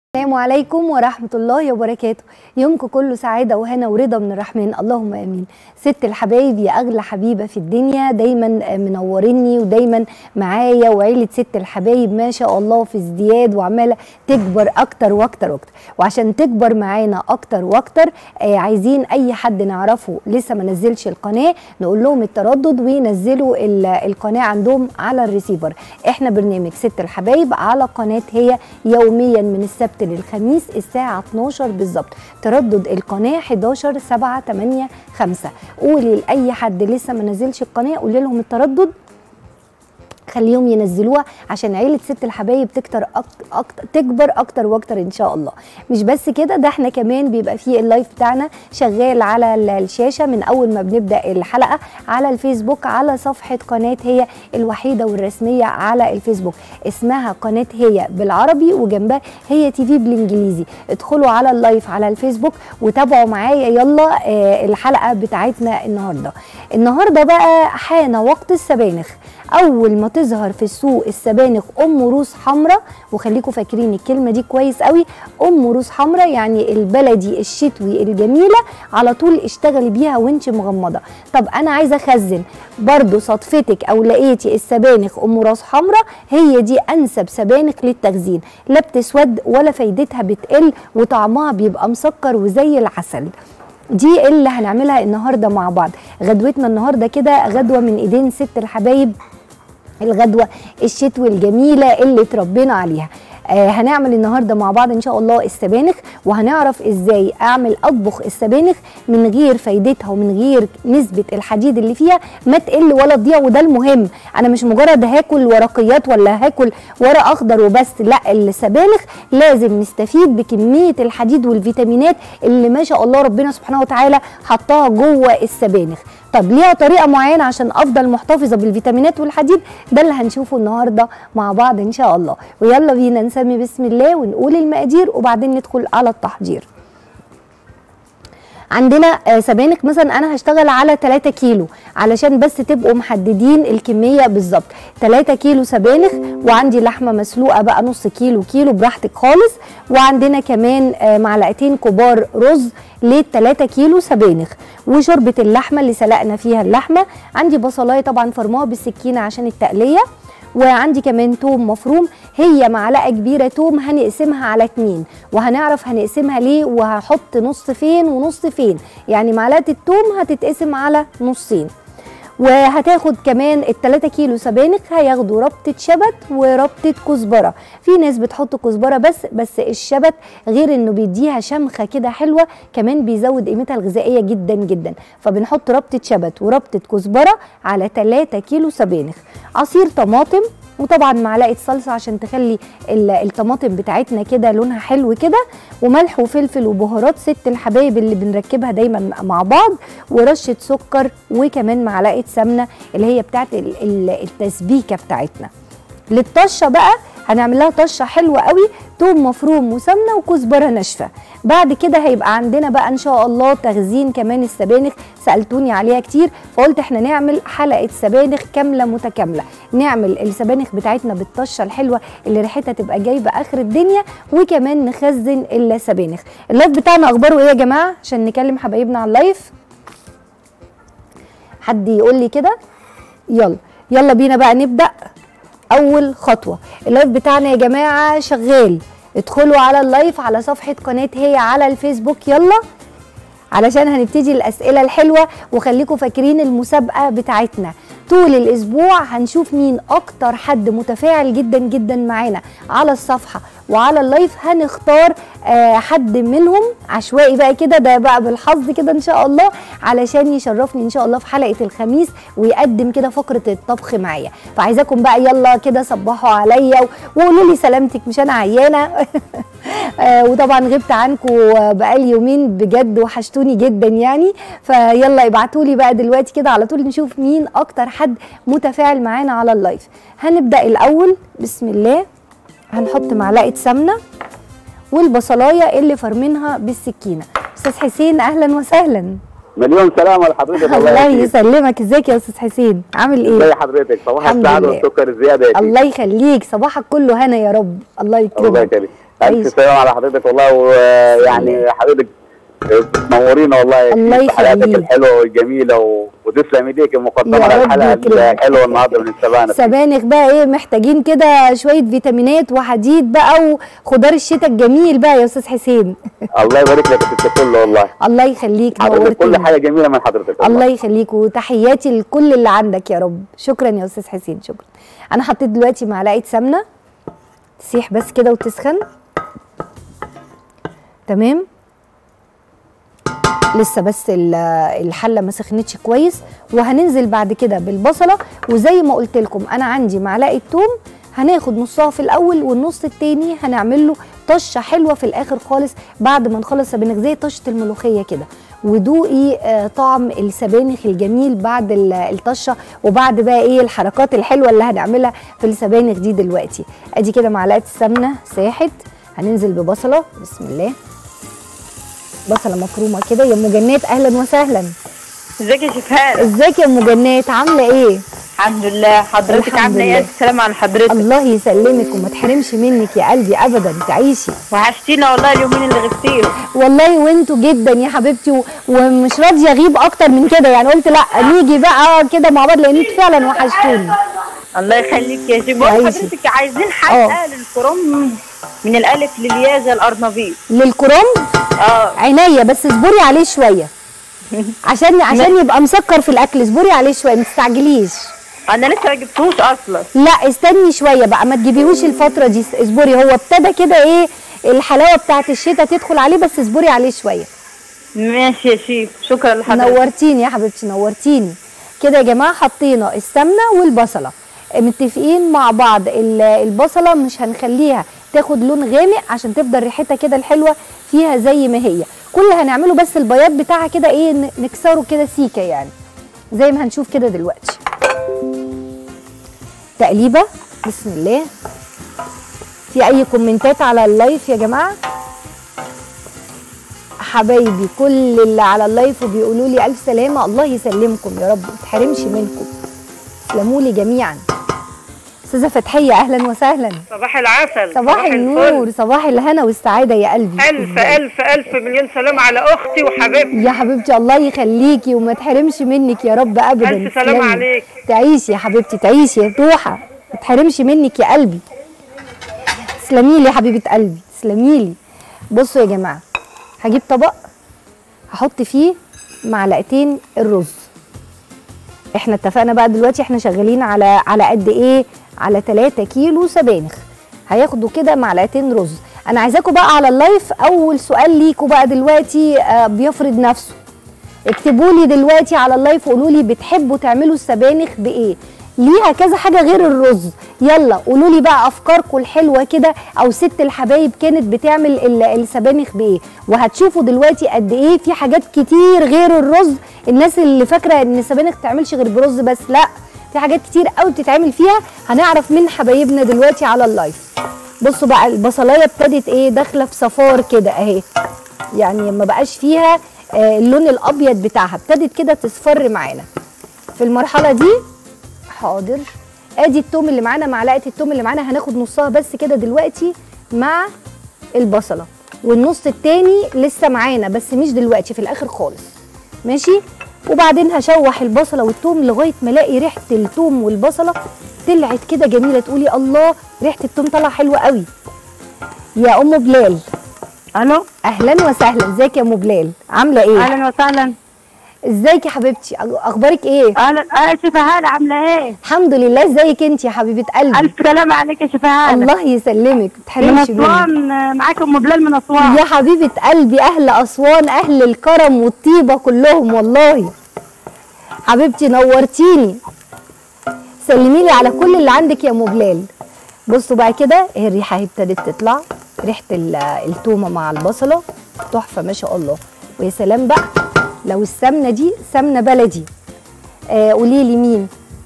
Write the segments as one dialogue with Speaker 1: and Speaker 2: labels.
Speaker 1: السلام عليكم ورحمة الله وبركاته يومكم كله سعادة وهنا ورضا من الرحمن اللهم امين ست الحبايب يا اغلى حبيبة في الدنيا دايما منوريني ودايما معايا وعيلة ست الحبايب ما شاء الله في ازدياد وعمالة تكبر اكتر واكتر واكتر وعشان تكبر معانا اكتر واكتر آه عايزين اي حد نعرفه لسه ما نزلش القناة نقول لهم التردد وينزلوا ال- القناة عندهم على الريسيفر احنا برنامج ست الحبايب على قناة هي يوميا من السبت للخميس الساعة 12 بالظبط تردد القناة 11 7 8 5 قولي لأي حد لسه ما نزلش القناة قولي لهم التردد خليهم ينزلوها عشان عيلة ست الحبايب تكتر أكتر, أكتر تكبر أكتر وأكتر إن شاء الله مش بس كده ده احنا كمان بيبقى فيه اللايف بتاعنا شغال على ال- الشاشة من أول ما بنبدأ الحلقة على الفيسبوك على صفحة قناة هي الوحيدة والرسمية على الفيسبوك اسمها قناة هي بالعربي وجنبها هي تي في بالإنجليزي ادخلوا على اللايف على الفيسبوك وتابعوا معايا يلا آه الحلقة بتاعتنا النهاردة النهاردة بقى حان وقت السبانخ اول ما تظهر في السوق السبانخ ام روس حمراء وخليكم فاكرين الكلمه دي كويس قوي ام روس حمراء يعني البلدي الشتوي الجميله على طول اشتغلي بيها وانت مغمضه طب انا عايزه اخزن برضو صدفتك او لقيتي السبانخ ام راس حمراء هي دي انسب سبانخ للتخزين لا بتسود ولا فايدتها بتقل وطعمها بيبقى مسكر وزي العسل دي اللي هنعملها النهارده مع بعض غدوتنا النهارده كده غدوه من ايدين ست الحبايب الغدوه الشتوي الجميله اللي اتربينا عليها آه هنعمل النهارده مع بعض ان شاء الله السبانخ وهنعرف ازاي اعمل اطبخ السبانخ من غير فايدتها ومن غير نسبه الحديد اللي فيها ما تقل ولا تضيع وده المهم انا مش مجرد هاكل ورقيات ولا هاكل ورق اخضر وبس لا السبانخ لازم نستفيد بكميه الحديد والفيتامينات اللي ما شاء الله ربنا سبحانه وتعالى حطها جوه السبانخ طب ليها طريقه معينه عشان افضل محتفظه بالفيتامينات والحديد ده اللي هنشوفه النهارده مع بعض ان شاء الله ويلا بينا نسمي بسم الله ونقول المقادير وبعدين ندخل على التحضير عندنا آه، سبانخ مثلا انا هشتغل على 3 كيلو علشان بس تبقوا محددين الكميه بالظبط 3 كيلو سبانخ وعندي لحمه مسلوقه بقى نص كيلو كيلو براحتك خالص وعندنا كمان آه، معلقتين كبار رز ل 3 كيلو سبانخ وشوربه اللحمه اللي سلقنا فيها اللحمه عندي بصلايه طبعا فرماها بالسكينه عشان التقليه وعندي كمان توم مفروم هي معلقه كبيره توم هنقسمها على اتنين وهنعرف هنقسمها ليه وهحط نص فين ونص فين يعني معلقه التوم هتتقسم على نصين وهتاخد كمان التلاتة كيلو سبانخ هياخدوا ربطة شبت وربطة كزبرة في ناس بتحط كزبرة بس بس الشبت غير انه بيديها شمخة كده حلوة كمان بيزود قيمتها الغذائية جدا جدا فبنحط ربطة شبت وربطة كزبرة على 3 كيلو سبانخ عصير طماطم وطبعا معلقه صلصه عشان تخلي ال- الطماطم بتاعتنا كده لونها حلو كده وملح وفلفل وبهارات ست الحبايب اللي بنركبها دايما مع بعض ورشه سكر وكمان معلقه سمنه اللي هي بتاعت ال- ال- التسبيكه بتاعتنا للطشه بقى هنعمل لها طشه حلوه قوي توم مفروم وسمنه وكزبره ناشفه بعد كده هيبقى عندنا بقى ان شاء الله تخزين كمان السبانخ سالتوني عليها كتير فقلت احنا نعمل حلقه سبانخ كامله متكامله نعمل السبانخ بتاعتنا بالطشه الحلوه اللي ريحتها تبقى جايبه اخر الدنيا وكمان نخزن السبانخ اللايف بتاعنا اخباره ايه يا جماعه عشان نكلم حبايبنا على اللايف حد يقول لي كده يلا يلا بينا بقى نبدا اول خطوه اللايف بتاعنا يا جماعه شغال ادخلوا على اللايف على صفحه قناه هي على الفيسبوك يلا علشان هنبتدي الاسئله الحلوه وخليكم فاكرين المسابقه بتاعتنا طول الاسبوع هنشوف مين اكتر حد متفاعل جدا جدا معانا على الصفحه وعلى اللايف هنختار آه حد منهم عشوائي بقى كده ده بقى بالحظ كده ان شاء الله علشان يشرفني ان شاء الله في حلقه الخميس ويقدم كده فقره الطبخ معايا فعايزاكم بقى يلا كده صبحوا عليا وقولوا لي سلامتك مش انا عيانه آه، وطبعا غبت عنكم بقالي يومين بجد وحشتوني جدا يعني فيلا ابعتوا لي بقى دلوقتي كده على طول نشوف مين اكتر حد متفاعل معانا على اللايف هنبدا الاول بسم الله هنحط معلقه سمنه والبصلايه اللي فرمينها بالسكينه استاذ حسين اهلا وسهلا
Speaker 2: مليون سلامه لحضرتك الله
Speaker 1: الله
Speaker 2: يخليك
Speaker 1: يسلمك ازيك يا استاذ حسين عامل
Speaker 2: ازي
Speaker 1: ايه
Speaker 2: حضرتك صباح
Speaker 1: الحمد
Speaker 2: السعاده
Speaker 1: لله.
Speaker 2: والسكر الزياده يا
Speaker 1: الله يخليك صباحك كله هنا يا رب الله
Speaker 2: الله
Speaker 1: يكرمك
Speaker 2: يخليك
Speaker 1: عيش.
Speaker 2: الف سلام على حضرتك والله ويعني حضرتك بتنورينا والله
Speaker 1: الله
Speaker 2: في حلقاتك
Speaker 1: يخليك.
Speaker 2: الحلوه والجميله و... وتسلم ايديك المقدمه
Speaker 1: يا
Speaker 2: على
Speaker 1: رب
Speaker 2: الحلقه
Speaker 1: يكرمك.
Speaker 2: الحلوه النهارده من السبانخ
Speaker 1: سبانخ بقى ايه محتاجين كده شويه فيتامينات وحديد بقى وخضار الشتاء الجميل بقى يا استاذ حسين
Speaker 2: الله يبارك لك في الكل والله
Speaker 1: الله يخليك
Speaker 2: حضرتك كل
Speaker 1: نورتني
Speaker 2: حاجه جميله من حضرتك
Speaker 1: الله
Speaker 2: والله
Speaker 1: يخليك وتحياتي لكل اللي عندك يا رب شكرا يا استاذ حسين شكرا انا حطيت دلوقتي معلقه سمنه تسيح بس كده وتسخن تمام لسه بس ال- الحله ما سخنتش كويس وهننزل بعد كده بالبصله وزي ما قلت لكم انا عندي معلقه توم هناخد نصها في الاول والنص التاني هنعمل له طشه حلوه في الاخر خالص بعد ما نخلص سبانخ زي طشه الملوخيه كده ودوقي آه، طعم السبانخ الجميل بعد ال- الطشه وبعد بقى ايه الحركات الحلوه اللي هنعملها في السبانخ دي دلوقتي ادي كده معلقه السمنه ساحت هننزل ببصله بسم الله بصله مفرومه كده يا ام جنات اهلا وسهلا
Speaker 3: ازيك يا شفاء
Speaker 1: ازيك يا ام جنات عامله ايه
Speaker 3: الحمد لله حضرتك
Speaker 1: الحمد
Speaker 3: عامله
Speaker 1: لله.
Speaker 3: ايه السلام على حضرتك
Speaker 1: الله يسلمك وما تحرمش منك يا قلبي ابدا تعيشي
Speaker 3: وحشتينا والله اليومين اللي غبتيهم
Speaker 1: والله وانتوا جدا يا حبيبتي و- ومش راضيه اغيب اكتر من كده يعني قلت لا نيجي بقى كده مع بعض لان انتوا فعلا وحشتوني
Speaker 3: الله يخليك يا شيخ
Speaker 1: عايشة.
Speaker 3: حضرتك عايزين حلقه للكرم من الالف للياء زي الارنبيط
Speaker 1: للكرنب
Speaker 3: اه
Speaker 1: عينيا بس اصبري عليه شويه عشان عشان يبقى مسكر في الاكل اصبري عليه شويه ما تستعجليش
Speaker 3: انا لسه ما جبتوش اصلا
Speaker 1: لا استني شويه بقى ما تجيبيهوش الفتره دي اصبري هو ابتدى كده ايه الحلاوه بتاعت الشتاء تدخل عليه بس اصبري عليه شويه
Speaker 3: ماشي يا شيف شكرا لحضرتك
Speaker 1: نورتيني يا حبيبتي نورتيني كده يا جماعه حطينا السمنه والبصله متفقين مع بعض ال- البصله مش هنخليها تاخد لون غامق عشان تفضل ريحتها كده الحلوه فيها زي ما هي كل اللي هنعمله بس البياض بتاعها كده ايه ن- نكسره كده سيكه يعني زي ما هنشوف كده دلوقتي تقليبه بسم الله في اي كومنتات على اللايف يا جماعه حبايبي كل اللي على اللايف وبيقولوا لي الف سلامه الله يسلمكم يا رب ما تحرمش منكم تسلموا لي جميعا استاذه فتحيه اهلا وسهلا
Speaker 4: صباح العسل
Speaker 1: صباح النور صباح الهنا والسعاده يا قلبي
Speaker 4: ألف ألف ألف مليون سلام على أختي وحبيبتي
Speaker 1: يا حبيبتي الله يخليكي وما تحرمش منك يا رب ابدا
Speaker 4: ألف سلام
Speaker 1: تسلمي.
Speaker 4: عليك.
Speaker 1: تعيشي يا حبيبتي تعيشي يا توحه ما تحرمش منك يا قلبي تسلمي لي يا حبيبه قلبي تسلمي لي بصوا يا جماعه هجيب طبق هحط فيه معلقتين الرز احنا اتفقنا بقى دلوقتي احنا شغالين على على قد ايه على 3 كيلو سبانخ هياخدوا كده معلقتين رز انا عايزاكم بقى على اللايف اول سؤال ليكوا بقى دلوقتي آه بيفرض نفسه اكتبوا لي دلوقتي على اللايف وقولوا لي بتحبوا تعملوا السبانخ بايه ليها كذا حاجه غير الرز يلا قولوا لي بقى افكاركم الحلوه كده او ست الحبايب كانت بتعمل ال- السبانخ بايه وهتشوفوا دلوقتي قد ايه في حاجات كتير غير الرز الناس اللي فاكره ان السبانخ تعملش غير برز بس لا في حاجات كتير قوي بتتعمل فيها هنعرف من حبايبنا دلوقتي على اللايف بصوا بقى البصلايه ابتدت ايه داخله في صفار كده اهي يعني ما بقاش فيها آه، اللون الابيض بتاعها ابتدت كده تصفر معانا في المرحله دي حاضر ادي التوم اللي معانا معلقه التوم اللي معانا هناخد نصها بس كده دلوقتي مع البصله والنص التاني لسه معانا بس مش دلوقتي في الاخر خالص ماشي وبعدين هشوح البصله والثوم لغايه ما الاقي ريحه الثوم والبصله طلعت كده جميله تقولي الله ريحه الثوم طالعه حلوه قوي يا ام بلال
Speaker 3: الو
Speaker 1: اهلا وسهلا ازيك يا ام بلال عامله ايه
Speaker 3: اهلا وسهلا
Speaker 1: ازيك يا حبيبتي أخ- اخبارك ايه
Speaker 3: اهلا اه شفاهان عامله ايه
Speaker 1: الحمد لله ازيك انت يا حبيبه قلبي
Speaker 3: الف سلام عليك يا شفاهان
Speaker 1: الله يسلمك ما
Speaker 3: من
Speaker 1: تحرمش مني
Speaker 3: اسوان آه، معاك ام بلال من اسوان
Speaker 1: يا حبيبه قلبي اهل اسوان اهل الكرم والطيبه كلهم والله حبيبتي نورتيني سلمي لي على كل اللي عندك يا ام بلال بصوا بقى كده اهي الريحه اهي ابتدت تطلع ريحه ال- التومه مع البصله تحفه ما شاء الله ويا سلام بقى لو السمنه دي سمنه بلدي آه قولي لي مين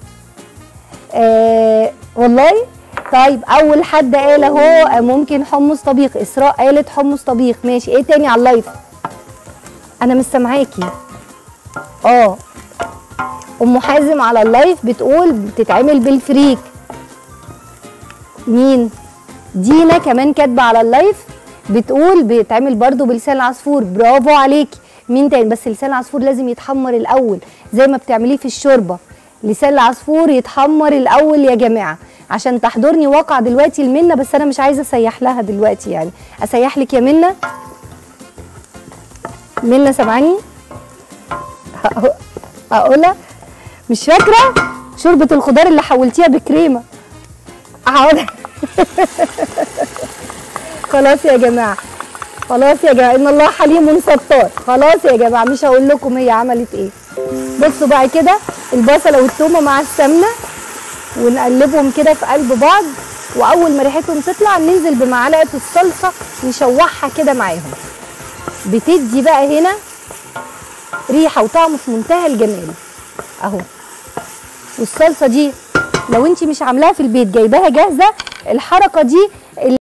Speaker 1: آه والله طيب اول حد قال اهو آه، ممكن حمص طبيخ اسراء قالت حمص طبيخ ماشي ايه تاني على اللايف انا مش سامعاكي اه ام حازم على اللايف بتقول بتتعمل بالفريك مين دينا كمان كاتبه على اللايف بتقول بيتعمل برضو بلسان العصفور برافو عليكي مين تاني بس لسان العصفور لازم يتحمر الاول زي ما بتعمليه في الشوربه لسان العصفور يتحمر الاول يا جماعه عشان تحضرني واقع دلوقتي المنه بس انا مش عايزه اسيح لها دلوقتي يعني اسيح لك يا منه منه سامعاني هق- اقولها مش فاكره شوربه الخضار اللي حولتيها بكريمه حاضر خلاص يا جماعه خلاص يا جماعه ان الله حليم ستار خلاص يا جماعه مش هقول لكم هي عملت ايه بصوا بقى كده البصله والثومه مع السمنه ونقلبهم كده في قلب بعض واول ما ريحتهم تطلع ننزل بمعلقه الصلصه نشوحها كده معاهم بتدي بقى هنا ريحه وطعم في منتهى الجمال اهو والصلصه دي لو انت مش عاملاها في البيت جايباها جاهزه الحركه دي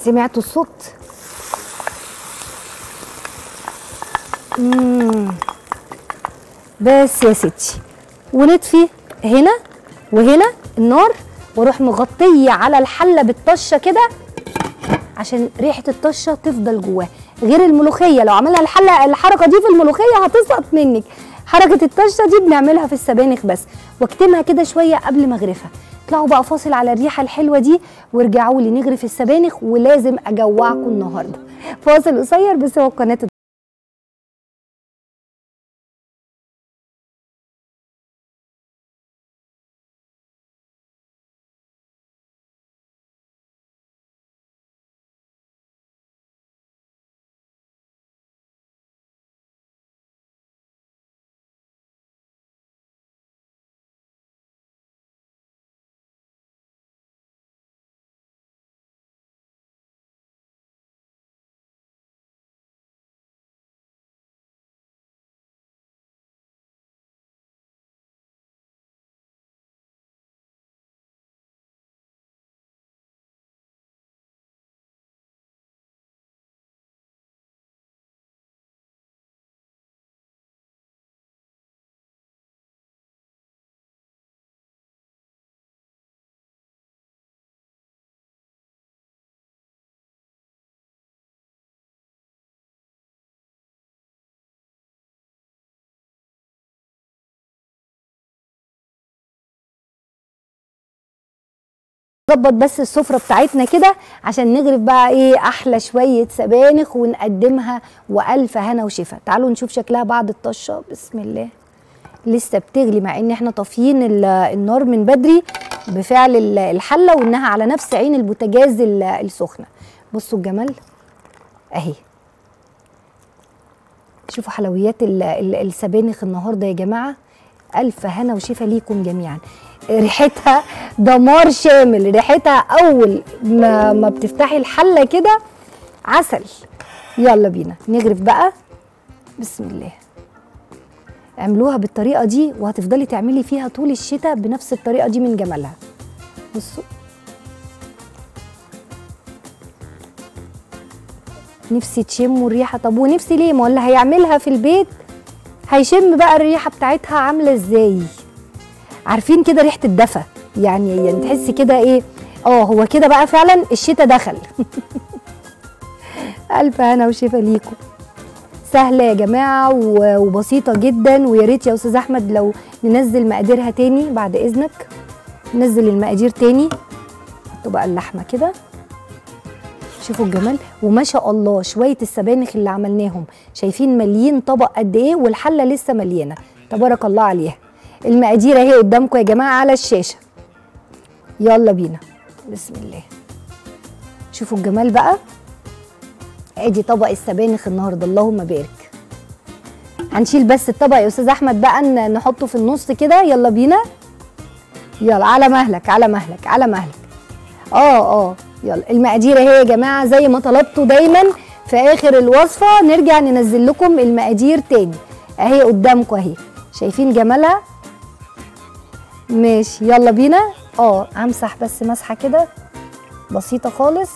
Speaker 1: سمعتوا الصوت مم. بس يا ستي ونطفي هنا وهنا النار واروح مغطيه على الحله بالطشه كده عشان ريحه الطشه تفضل جواه غير الملوخيه لو عملها الحله الحركه دي في الملوخيه هتسقط منك حركه الطشه دي بنعملها في السبانخ بس واكتمها كده شويه قبل ما اغرفها اطلعوا بقى فاصل على الريحه الحلوه دي وارجعوا لي نغرف السبانخ ولازم اجوعكم النهارده فاصل قصير بس هو قناه نظبط بس السفره بتاعتنا كده عشان نغرف بقى ايه احلى شويه سبانخ ونقدمها والف هنا وشفا تعالوا نشوف شكلها بعد الطشه بسم الله لسه بتغلي مع ان احنا طافيين ال- النار من بدري بفعل ال- الحله وانها على نفس عين البوتاجاز ال- السخنه بصوا الجمال اهي شوفوا حلويات ال- ال- السبانخ النهارده يا جماعه الف هنا وشفا ليكم جميعا ريحتها دمار شامل ريحتها اول ما, ما بتفتحي الحله كده عسل يلا بينا نغرف بقى بسم الله اعملوها بالطريقه دي وهتفضلي تعملي فيها طول الشتاء بنفس الطريقه دي من جمالها بصوا نفسي تشموا الريحه طب ونفسي ليه ما اللي هيعملها في البيت هيشم بقى الريحه بتاعتها عامله ازاي عارفين كده ريحه الدفى يعني يعني تحسي كده ايه اه هو كده بقى فعلا الشتاء دخل الف هنا وشفا ليكم سهله يا جماعه و- وبسيطه جدا ويا ريت يا استاذ احمد لو ننزل مقاديرها تاني بعد اذنك ننزل المقادير تاني حطوا بقى اللحمه كده شوفوا الجمال وما شاء الله شويه السبانخ اللي عملناهم شايفين مليين طبق قد ايه والحله لسه مليانه تبارك الله عليها المقادير اهي قدامكم يا جماعه على الشاشه يلا بينا بسم الله شوفوا الجمال بقى ادي طبق السبانخ النهارده اللهم بارك هنشيل بس الطبق يا استاذ احمد بقى ن- نحطه في النص كده يلا بينا يلا على مهلك على مهلك على مهلك اه اه يلا المقادير اهي يا جماعه زي ما طلبتوا دايما في اخر الوصفه نرجع ننزل لكم المقادير تاني اهي قدامكم اهي شايفين جمالها ماشي يلا بينا اه همسح بس مسحه كده بسيطه خالص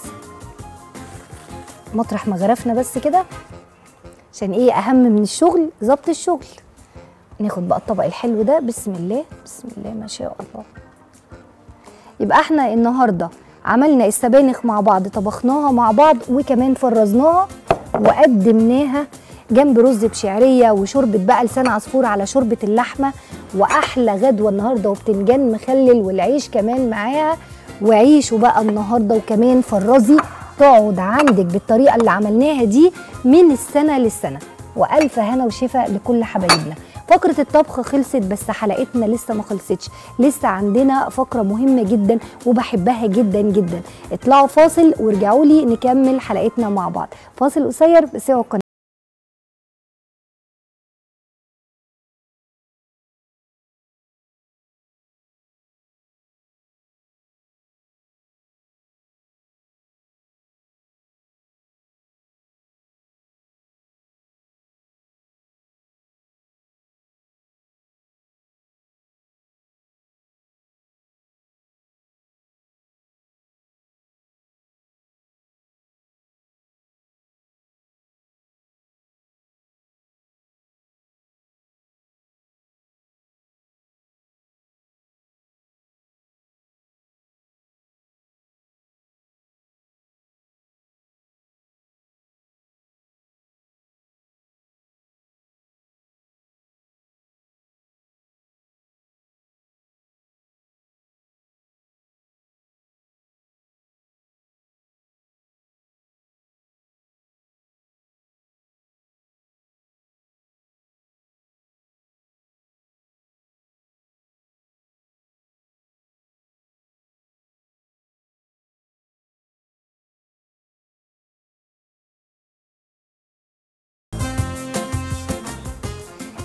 Speaker 1: مطرح ما غرفنا بس كده عشان ايه اهم من الشغل ظبط الشغل ناخد بقى الطبق الحلو ده بسم الله بسم الله ما شاء الله يبقى احنا النهارده عملنا السبانخ مع بعض طبخناها مع بعض وكمان فرزناها وقدمناها جنب رز بشعريه وشوربه بقى لسان عصفور على شوربه اللحمه واحلى غدوه النهارده وبتنجان مخلل والعيش كمان معاها وعيشوا بقى النهارده وكمان فرزي تقعد عندك بالطريقه اللي عملناها دي من السنه للسنه والف هنا وشفا لكل حبايبنا فقرة الطبخ خلصت بس حلقتنا لسه ما خلصتش لسه عندنا فقرة مهمة جدا وبحبها جدا جدا اطلعوا فاصل وارجعوا لي نكمل حلقتنا مع بعض فاصل قصير بس هو القناة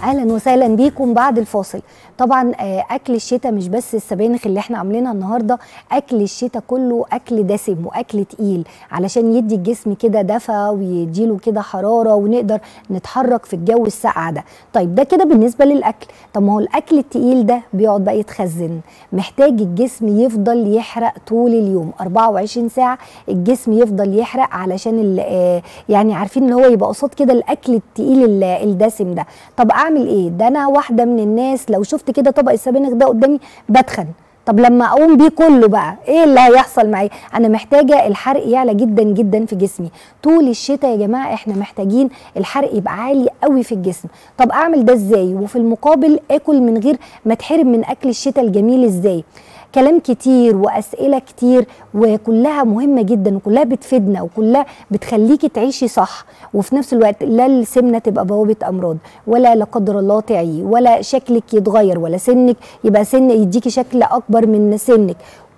Speaker 1: اهلا وسهلا بيكم بعد الفاصل طبعا آه، اكل الشتاء مش بس السبانخ اللي احنا عاملينها النهارده اكل الشتاء كله اكل دسم واكل تقيل علشان يدي الجسم كده دفى ويديله كده حراره ونقدر نتحرك في الجو الساقع ده طيب ده كده بالنسبه للاكل طب ما هو الاكل التقيل ده بيقعد بقى يتخزن محتاج الجسم يفضل يحرق طول اليوم 24 ساعه الجسم يفضل يحرق علشان ال- آه، يعني عارفين اللي هو يبقى قصاد كده الاكل التقيل ال- الدسم ده طب اعمل ايه ده انا واحده من الناس لو شفت كده طبق السبانخ ده قدامي بتخن طب لما اقوم بيه كله بقى ايه اللي هيحصل معايا انا محتاجه الحرق يعلى جدا جدا في جسمي طول الشتاء يا جماعه احنا محتاجين الحرق يبقى عالي قوي في الجسم طب اعمل ده ازاي وفي المقابل اكل من غير ما اتحرم من اكل الشتاء الجميل ازاي كلام كتير واسئله كتير وكلها مهمه جدا وكلها بتفيدنا وكلها بتخليكي تعيشي صح وفي نفس الوقت لا السمنه تبقى بوابه امراض ولا لا قدر الله تعي ولا شكلك يتغير ولا سنك يبقى سن يديكي شكل اكبر من سنك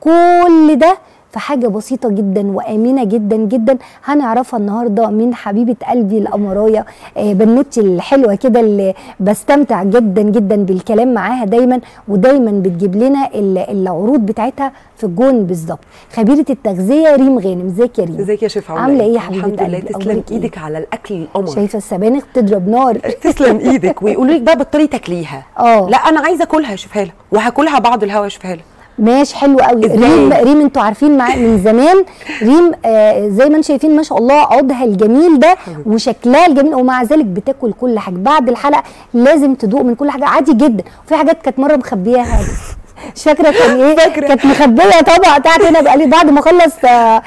Speaker 1: كل ده في حاجة بسيطة جدا وآمنة جدا جدا هنعرفها النهاردة من حبيبة قلبي الأمراية آه، بنوتي الحلوة كده اللي بستمتع جدا جدا بالكلام معاها دايما ودايما بتجيب لنا ال- العروض بتاعتها في الجون بالظبط خبيرة التغذية ريم غانم ازيك يا ريم
Speaker 5: ازيك يا شيف
Speaker 1: عاملة ايه يا حبيبة
Speaker 5: الحمد لله
Speaker 1: قلبي؟
Speaker 5: تسلم
Speaker 1: أخبارك إيه؟
Speaker 5: ايدك على الاكل القمر
Speaker 1: شايفة السبانخ بتضرب نار
Speaker 5: تسلم ايدك ويقولوا لك بقى بطلي تاكليها
Speaker 1: اه.
Speaker 5: لا انا عايزه اكلها يا شيف هاله وهاكلها بعد الهوا يا شيف هاله
Speaker 1: ماشي حلو قوي
Speaker 5: إزاي؟
Speaker 1: ريم ريم انتوا عارفين مع من زمان ريم آه زي ما انتم شايفين ما شاء الله عودها الجميل ده وشكلها الجميل ومع ذلك بتاكل كل حاجه بعد الحلقه لازم تدوق من كل حاجه عادي جدا وفي حاجات كانت مره مخبياها مش فاكره كان ايه
Speaker 5: فاكرة.
Speaker 1: كانت مخبيه طبق بتاعت هنا بقالي بعد ما اخلص آه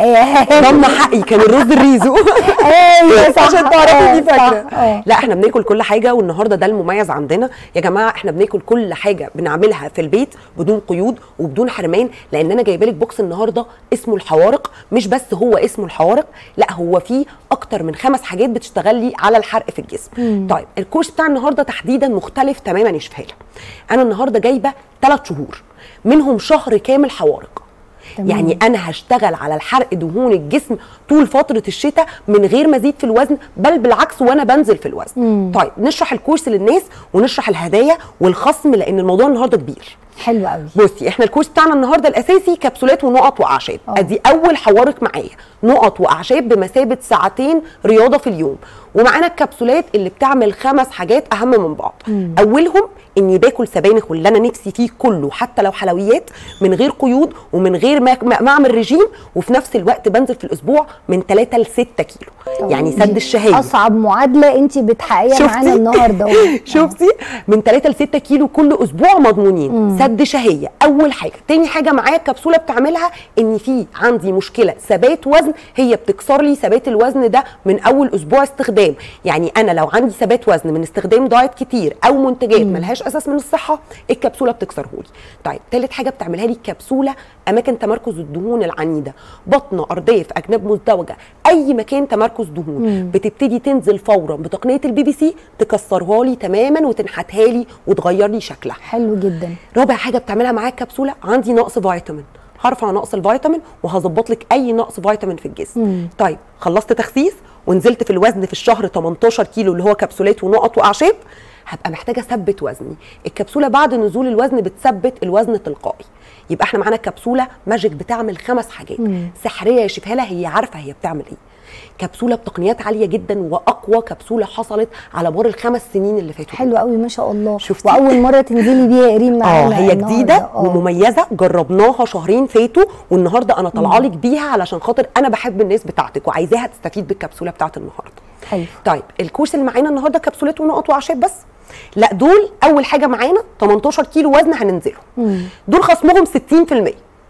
Speaker 1: آه
Speaker 5: ضمن حقي كان الرز الريزو
Speaker 1: ايوه صح
Speaker 5: عشان تعرفي دي
Speaker 1: آه، صح،
Speaker 5: فاكره
Speaker 1: آه.
Speaker 5: لا احنا بناكل كل حاجه والنهارده ده المميز عندنا يا جماعه احنا بناكل كل حاجه بنعملها في البيت بدون قيود وبدون حرمان لان انا جايبه لك بوكس النهارده اسمه الحوارق مش بس هو اسمه الحوارق لا هو فيه اكتر من خمس حاجات بتشتغل لي على الحرق في الجسم طيب الكورس بتاع النهارده تحديدا مختلف تماما يا شفاله انا النهارده جايبه ثلاث شهور منهم شهر كامل حوارق
Speaker 1: تمام.
Speaker 5: يعني انا هشتغل على الحرق دهون الجسم طول فتره الشتاء من غير ما ازيد في الوزن بل بالعكس وانا بنزل في الوزن
Speaker 1: مم.
Speaker 5: طيب نشرح الكورس للناس ونشرح الهدايا والخصم لان الموضوع النهارده كبير
Speaker 1: حلو قوي
Speaker 5: بصي احنا الكورس بتاعنا النهارده الاساسي كبسولات ونقط واعشاب
Speaker 1: آه.
Speaker 5: ادي اول حوارك معايا نقط واعشاب بمثابه ساعتين رياضه في اليوم ومعانا الكبسولات اللي بتعمل خمس حاجات اهم من بعض اولهم اني باكل سبانخ واللي انا نفسي فيه كله حتى لو حلويات من غير قيود ومن غير ما ما ما اعمل رجيم وفي نفس الوقت بنزل في الاسبوع من 3 ل 6 كيلو يعني
Speaker 1: دي
Speaker 5: سد الشهيه
Speaker 1: اصعب معادله انت بتحققيها
Speaker 5: شفتي؟
Speaker 1: معانا النهارده
Speaker 5: شفتي من 3 ل 6 كيلو كل اسبوع مضمونين سد شهيه اول حاجه تاني حاجه معايا كبسوله بتعملها ان في عندي مشكله ثبات وزن هي بتكسر لي ثبات الوزن ده من اول اسبوع استخدام يعني انا لو عندي ثبات وزن من استخدام دايت كتير او منتجات ملهاش اساس من الصحه الكبسوله بتكسره لي طيب تالت حاجه بتعملها لي كبسوله اماكن تمركز الدهون العنيده بطن ارداف اجناب مزدوجه اي مكان تمركز دهون بتبتدي تنزل فورا بتقنيه البي بي سي تكسرها لي تماما وتنحتها لي وتغير لي شكلها
Speaker 1: حلو جدا
Speaker 5: رابع حاجه بتعملها معايا الكبسوله عندي نقص فيتامين هرفع نقص الفيتامين وهظبط لك اي نقص فيتامين في الجسم
Speaker 1: مم.
Speaker 5: طيب خلصت تخسيس ونزلت في الوزن في الشهر 18 كيلو اللي هو كبسولات ونقط واعشاب هبقى محتاجه اثبت وزني الكبسوله بعد نزول الوزن بتثبت الوزن تلقائي يبقى احنا معانا كبسوله ماجيك بتعمل خمس حاجات
Speaker 1: مم.
Speaker 5: سحريه يا شفهاله هي عارفه هي بتعمل ايه كبسوله بتقنيات عاليه جدا واقوى كبسوله حصلت على مر الخمس سنين اللي فاتوا
Speaker 1: حلو قوي ما شاء الله
Speaker 5: شفتي؟
Speaker 1: واول مره تنزلي بيها يا ريم
Speaker 5: اه
Speaker 1: معانا
Speaker 5: هي
Speaker 1: النهاردة.
Speaker 5: جديده
Speaker 1: آه.
Speaker 5: ومميزه جربناها شهرين فاتوا والنهارده انا طالعه لك بيها علشان خاطر انا بحب الناس بتاعتك وعايزاها تستفيد بالكبسوله بتاعت النهارده
Speaker 1: حلو
Speaker 5: طيب الكورس اللي معانا النهارده كبسولات ونقط واعشاب بس لا دول اول حاجه معانا 18 كيلو وزن هننزلهم
Speaker 1: مم.
Speaker 5: دول خصمهم 60%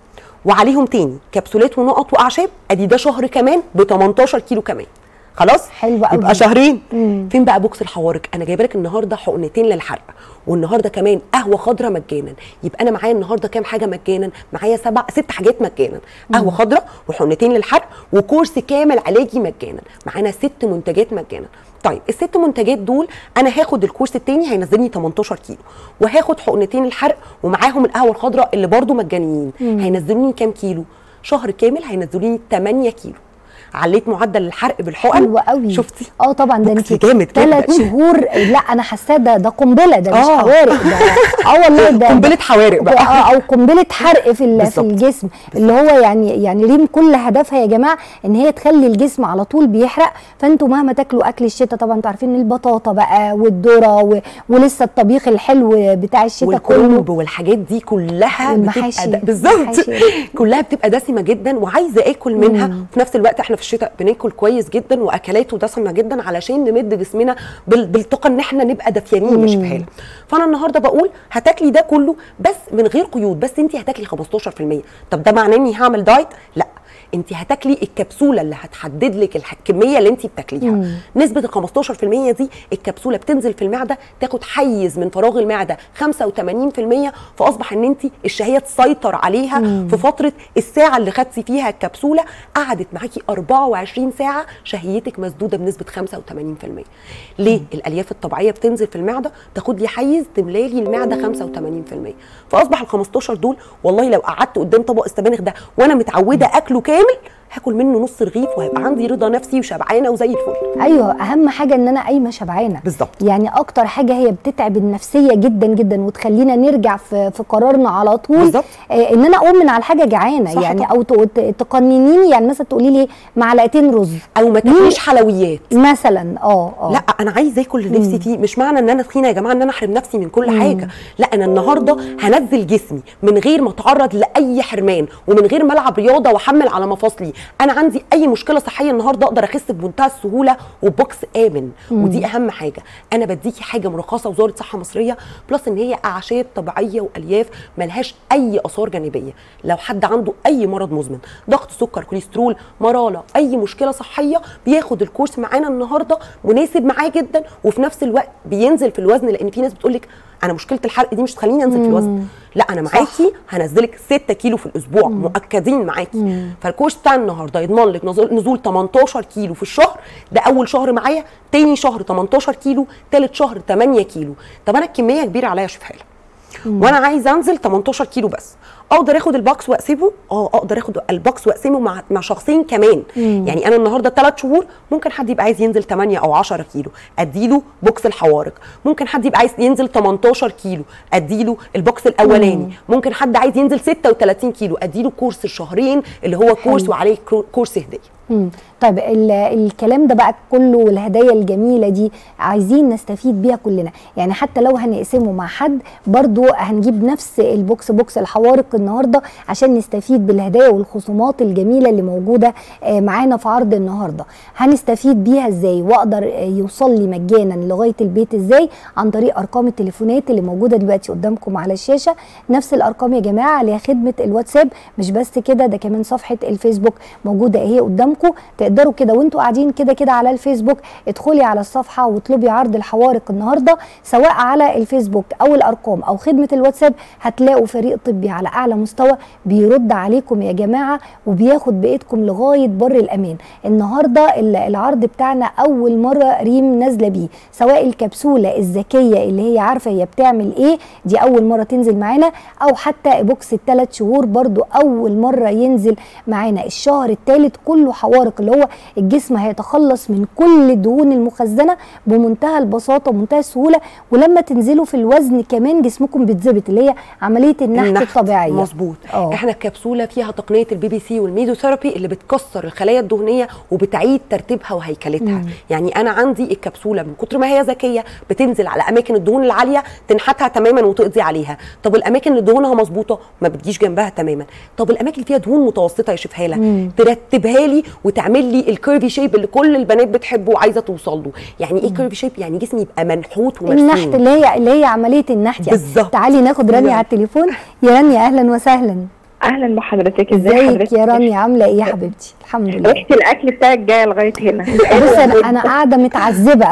Speaker 5: وعليهم تاني كبسولات ونقط واعشاب ادي ده شهر كمان ب 18 كيلو كمان خلاص
Speaker 1: حلو قوي.
Speaker 5: يبقى شهرين
Speaker 1: مم.
Speaker 5: فين بقى بوكس الحوارق انا جايبه لك النهارده حقنتين للحرق والنهارده كمان قهوه خضراء مجانا يبقى انا معايا النهارده كام حاجه مجانا معايا سبع ست حاجات مجانا قهوه خضراء وحقنتين للحرق وكورس كامل علاجي مجانا معانا ست منتجات مجانا طيب الست منتجات دول انا هاخد الكورس التاني هينزلني 18 كيلو وهاخد حقنتين الحرق ومعاهم القهوه الخضراء اللي برضو مجانيين هينزلوني كام كيلو شهر كامل هينزلوني 8 كيلو عليت معدل الحرق بالحقن
Speaker 1: حلوه قوي
Speaker 5: شفتي
Speaker 1: اه طبعا ده
Speaker 5: بوكس
Speaker 1: انت
Speaker 5: جامد
Speaker 1: ثلاث
Speaker 5: جدا.
Speaker 1: شهور لا انا حاساه ده ده قنبله ده مش
Speaker 5: آه.
Speaker 1: حوارق ده اه والله ده
Speaker 5: قنبله حوارق بقى
Speaker 1: اه او قنبله حرق في ال- في
Speaker 5: بالظبط.
Speaker 1: الجسم اللي هو يعني يعني ريم كل هدفها يا جماعه ان هي تخلي الجسم على طول بيحرق فانتوا مهما تاكلوا اكل الشتاء طبعا انتوا عارفين البطاطا بقى والذره و- ولسه الطبيخ الحلو بتاع الشتاء كله
Speaker 5: والكرنب والحاجات دي كلها
Speaker 1: والمحاشي.
Speaker 5: بتبقى د- بالظبط
Speaker 1: المحاشي.
Speaker 5: كلها بتبقى دسمه جدا وعايزه اكل منها في نفس الوقت احنا في الشتاء بناكل كويس جدا واكلاته دسمه جدا علشان نمد جسمنا بال- بالطاقه ان احنا نبقى دافيانين مش في حاله فانا النهارده بقول هتاكلي ده كله بس من غير قيود بس انت هتاكلي 15% طب ده معناه اني هعمل دايت لا انت هتاكلي الكبسوله اللي هتحدد لك الح- الكميه اللي انت بتاكليها نسبه ال 15% دي الكبسوله بتنزل في المعده تاخد حيز من فراغ المعده 85% فاصبح ان انت الشهيه تسيطر عليها في فتره الساعه اللي خدتي فيها الكبسوله قعدت معاكي 24 ساعه شهيتك مسدوده بنسبه 85% ليه الالياف الطبيعيه بتنزل في المعده تاخد لي حيز تملالي المعده 85% فاصبح ال 15 دول والله لو قعدت قدام طبق السبانخ ده وانا متعوده اكله كامل هاكل منه نص رغيف وهيبقى عندي رضا نفسي وشبعانه وزي الفل
Speaker 1: ايوه اهم حاجه ان انا قايمه شبعانه
Speaker 5: بالظبط.
Speaker 1: يعني اكتر حاجه هي بتتعب النفسيه جدا جدا وتخلينا نرجع في, في قرارنا على طول
Speaker 5: بالظبط.
Speaker 1: آه ان انا اقوم من على الحاجه جعانه
Speaker 5: صح
Speaker 1: يعني
Speaker 5: طبعا.
Speaker 1: او ت- ت- تقننيني يعني مثلا تقولي لي معلقتين رز
Speaker 5: او ما تاكليش حلويات
Speaker 1: مثلا اه اه
Speaker 5: لا انا عايزه اكل اللي نفسي فيه مش معنى ان انا تخينه يا جماعه ان انا احرم نفسي من كل حاجه لا انا النهارده هنزل جسمي من غير ما اتعرض لاي حرمان ومن غير ما العب رياضه واحمل على مفاصلي انا عندي اي مشكله صحيه النهارده اقدر اخس بمنتهى السهوله وبوكس امن ودي اهم حاجه انا بديكي حاجه مرخصه وزاره صحه مصريه بلس ان هي اعشاب طبيعيه والياف ملهاش اي اثار جانبيه لو حد عنده اي مرض مزمن ضغط سكر كوليسترول مراره اي مشكله صحيه بياخد الكورس معانا النهارده مناسب معاه جدا وفي نفس الوقت بينزل في الوزن لان في ناس بتقول لك انا مشكله الحرق دي مش تخليني انزل في الوزن لا انا معاكي هنزلك 6 كيلو في الاسبوع مؤكدين معاكي فالكورس بتاع النهارده يضمن لك نزول, نزول 18 كيلو في الشهر ده اول شهر معايا تاني شهر 18 كيلو تالت شهر 8 كيلو طب انا الكميه كبيره عليا شوف حاله وانا عايزه انزل 18 كيلو بس اقدر اخد الباكس واقسمه اه اقدر اخد الباكس واقسمه مع مع شخصين كمان يعني انا النهارده ثلاث شهور ممكن حد يبقى عايز ينزل 8 او 10 كيلو اديله بوكس الحوارق ممكن حد يبقى عايز ينزل 18 كيلو اديله البوكس الاولاني ممكن حد عايز ينزل 36 كيلو اديله كورس الشهرين اللي هو كورس وعليه كرو- كورس هديه
Speaker 1: مم. طيب ال- الكلام ده بقى كله والهدايا الجميله دي عايزين نستفيد بيها كلنا يعني حتى لو هنقسمه مع حد برضو هنجيب نفس البوكس بوكس الحوارق النهارده عشان نستفيد بالهدايا والخصومات الجميله اللي موجوده آه، معانا في عرض النهارده هنستفيد بيها ازاي واقدر آه، يوصل لي مجانا لغايه البيت ازاي عن طريق ارقام التليفونات اللي موجوده دلوقتي قدامكم على الشاشه نفس الارقام يا جماعه عليها خدمه الواتساب مش بس كده ده كمان صفحه الفيسبوك موجوده اهي قدامكم تقدروا كده وانتوا قاعدين كده كده على الفيسبوك ادخلي على الصفحه واطلبي عرض الحوارق النهارده سواء على الفيسبوك او الارقام او خدمه الواتساب هتلاقوا فريق طبي على اعلى مستوى بيرد عليكم يا جماعه وبياخد بايدكم لغايه بر الامان النهارده ال- العرض بتاعنا اول مره ريم نازله بيه سواء الكبسوله الذكيه اللي هي عارفه هي بتعمل ايه دي اول مره تنزل معانا او حتى بوكس الثلاث شهور برضو اول مره ينزل معانا الشهر الثالث كله حوارق اللي هو الجسم هيتخلص من كل الدهون المخزنه بمنتهى البساطه ومنتهى السهوله ولما تنزلوا في الوزن كمان جسمكم بيتظبط اللي هي عمليه النحت,
Speaker 5: النحت
Speaker 1: الطبيعيه
Speaker 5: مظبوط
Speaker 1: اه.
Speaker 5: احنا الكبسوله فيها تقنيه البي بي سي والميزوثيرابي اللي بتكسر الخلايا الدهنيه وبتعيد ترتيبها وهيكلتها يعني انا عندي الكبسوله من كتر ما هي ذكيه بتنزل على اماكن الدهون العاليه تنحتها تماما وتقضي عليها طب الاماكن اللي دهونها مظبوطه ما بتجيش جنبها تماما طب الاماكن اللي فيها دهون متوسطه يا شيف هاله ترتبها لي وتعمل لي الكيرفي شيب اللي كل البنات بتحبه وعايزه توصل له يعني ايه كيرفي شيب يعني جسمي يبقى منحوت ومرسوم
Speaker 1: النحت اللي هي اللي هي عمليه النحت يعني
Speaker 5: بالظبط.
Speaker 1: تعالي ناخد رانيا على التليفون يا رانيا اهلا وسهلا
Speaker 3: اهلا بحضرتك ازي
Speaker 1: ازيك
Speaker 3: حضرتك
Speaker 1: يا رانيا عامله ايه يا حبيبتي الحمد لله
Speaker 3: ريحه الاكل بتاعك جايه لغايه هنا
Speaker 1: بص انا انا قاعده متعذبه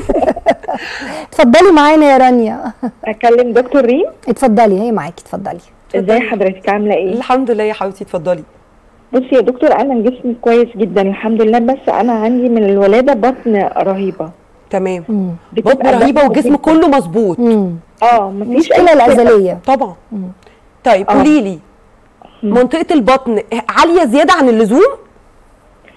Speaker 1: اتفضلي معانا يا رانيا
Speaker 3: اكلم دكتور ريم
Speaker 1: اتفضلي هي معاكي اتفضلي
Speaker 3: ازي حضرتك عامله ايه
Speaker 5: الحمد لله يا حبيبتي اتفضلي
Speaker 3: بصي يا دكتور انا جسمي كويس جدا الحمد لله بس انا عندي من الولاده بطن رهيبه
Speaker 5: تمام
Speaker 1: مم.
Speaker 3: بتبقى
Speaker 5: بطن رهيبه
Speaker 3: بطن
Speaker 5: والجسم
Speaker 3: خفيفة.
Speaker 5: كله مظبوط
Speaker 1: مم.
Speaker 3: اه مفيش
Speaker 1: المشكله الازليه
Speaker 5: طبعا طيب
Speaker 3: آه.
Speaker 5: قولي لي منطقه البطن عاليه زياده عن اللزوم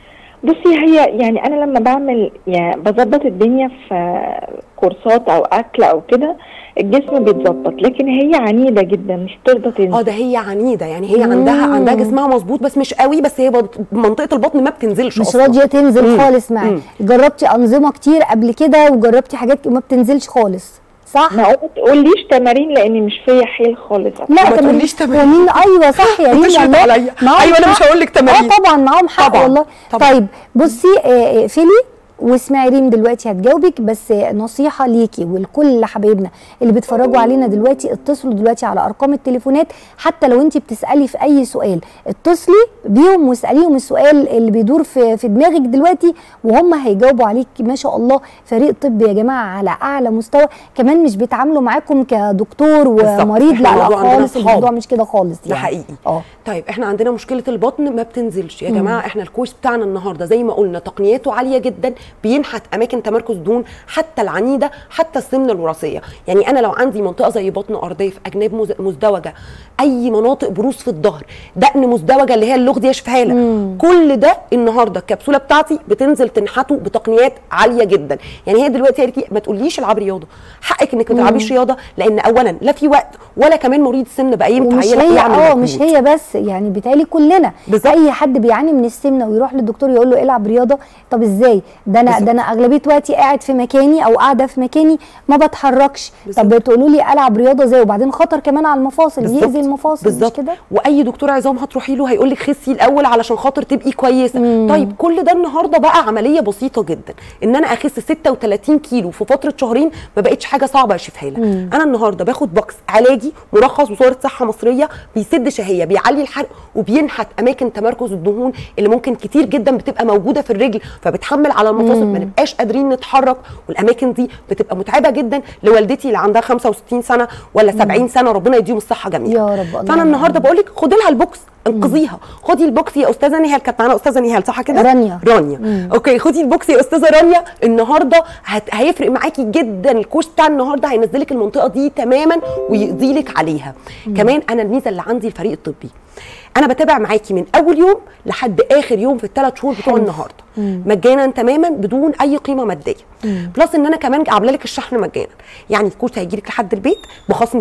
Speaker 3: بصي هي يعني انا لما بعمل يعني بظبط الدنيا في كورسات او اكل او كده الجسم بيتظبط لكن هي عنيده جدا مش بترضى
Speaker 5: اه
Speaker 3: تنزل
Speaker 5: ده هي عنيده يعني هي عندها عندها جسمها مظبوط بس مش قوي بس هي بط- منطقه البطن ما بتنزلش
Speaker 1: مش
Speaker 5: أصلاً.
Speaker 1: راضيه تنزل
Speaker 5: مم.
Speaker 1: خالص معاه
Speaker 5: مم.
Speaker 1: جربتي انظمه كتير قبل كده وجربتي حاجات وما بتنزلش خالص صح
Speaker 3: ما تقوليش تمارين لاني مش فيا حيل خالص
Speaker 1: لا
Speaker 5: ما
Speaker 1: تمارين-
Speaker 5: تقوليش تمارين.
Speaker 1: تمارين ايوه صح يا ريم
Speaker 5: بتشرط
Speaker 1: والله.
Speaker 5: عليا.
Speaker 1: معاهم
Speaker 5: أيوة، أنا
Speaker 1: حق.
Speaker 5: مش هقول لك تمارين.
Speaker 1: اه طبعا معاهم حق
Speaker 5: طبعاً،
Speaker 1: والله
Speaker 5: طبعاً.
Speaker 1: طيب بصي آه، اقفلي واسمعي ريم دلوقتي هتجاوبك بس نصيحه ليكي ولكل حبايبنا اللي بيتفرجوا علينا دلوقتي اتصلوا دلوقتي على ارقام التليفونات حتى لو انت بتسالي في اي سؤال اتصلي بيهم واساليهم السؤال اللي بيدور في في دماغك دلوقتي وهم هيجاوبوا عليك ما شاء الله فريق طب يا جماعه على اعلى مستوى كمان مش بيتعاملوا معاكم كدكتور
Speaker 5: بالظبط.
Speaker 1: ومريض
Speaker 5: إحنا
Speaker 1: لا لا
Speaker 5: الموضوع عندنا
Speaker 1: خالص
Speaker 5: صحاب.
Speaker 1: الموضوع مش كده خالص
Speaker 5: ده
Speaker 1: يعني.
Speaker 5: حقيقي
Speaker 1: اه
Speaker 5: طيب احنا عندنا مشكله البطن ما بتنزلش يا جماعه احنا الكورس بتاعنا النهارده زي ما قلنا تقنياته عاليه جدا بينحت اماكن تمركز دهون حتى العنيده حتى السمنه الوراثيه يعني انا لو عندي منطقه زي بطن ارداف اجناب مز- مزدوجه اي مناطق بروز في الظهر دقن مزدوجه اللي هي اللغديه شفهاله كل ده النهارده الكبسوله بتاعتي بتنزل تنحته بتقنيات عاليه جدا يعني هي دلوقتي قالت لي ما تقوليش العبي رياضه حقك انك ما تلعبيش رياضه لان اولا لا في وقت ولا كمان مريض السمنه بقى ينفع
Speaker 1: ومش
Speaker 5: يلعب-
Speaker 1: هي
Speaker 5: يعمل
Speaker 1: اه
Speaker 5: مجهود.
Speaker 1: مش هي بس يعني بيتهيألي كلنا
Speaker 5: بالظبط.
Speaker 1: اي حد بيعاني من السمنه ويروح للدكتور يقول له العب رياضه طب ازاي ده انا
Speaker 5: بالظبط.
Speaker 1: ده انا اغلبيه وقتي قاعد في مكاني او قاعده في مكاني ما بتحركش
Speaker 5: بالظبط.
Speaker 1: طب تقولوا لي العب رياضه ازاي وبعدين خطر كمان على المفاصل
Speaker 5: بالظبط.
Speaker 1: يأذي المفاصل مش
Speaker 5: بالظبط
Speaker 1: كده
Speaker 5: واي دكتور عظام هتروحي له هيقول لك خسي الاول علشان خاطر تبقي كويسه طيب كل ده النهارده بقى عمليه بسيطه جدا ان انا اخس 36 كيلو في فتره شهرين ما بقتش حاجه صعبه اشوفها لها انا النهارده باخد بوكس علاجي مرخص وزاره صحه مصريه بيسد شهيه بيعلي الحرق وبينحت اماكن تمركز الدهون اللي ممكن كتير جدا بتبقى موجوده في الرجل فبتحمل على المفاصل ما نبقاش قادرين نتحرك والاماكن دي بتبقى متعبه جدا لوالدتي اللي عندها 65 سنه ولا 70 سنه ربنا يديهم الصحه جميعا
Speaker 1: يا رب، الله
Speaker 5: فانا النهارده بقول لك خدي لها البوكس انقذيها خدي البوكس يا استاذه نهال كانت معانا استاذه نهال صح كده
Speaker 1: رانيا.
Speaker 5: رانيا اوكي خدي البوكس يا استاذه رانيا النهارده هت... هيفرق معاكي جدا الكورس بتاع النهارده هينزلك المنطقه دي تماما ويقضي لك عليها كمان انا الميزه اللي عندي الفريق الطبي انا بتابع معاكي من اول يوم لحد اخر يوم في الثلاث شهور بتوع
Speaker 1: حلو.
Speaker 5: النهارده مجانا تماما بدون اي قيمه ماديه بلس ان انا كمان عامله لك الشحن مجانا يعني الكورس هيجي لك لحد البيت بخصم 60%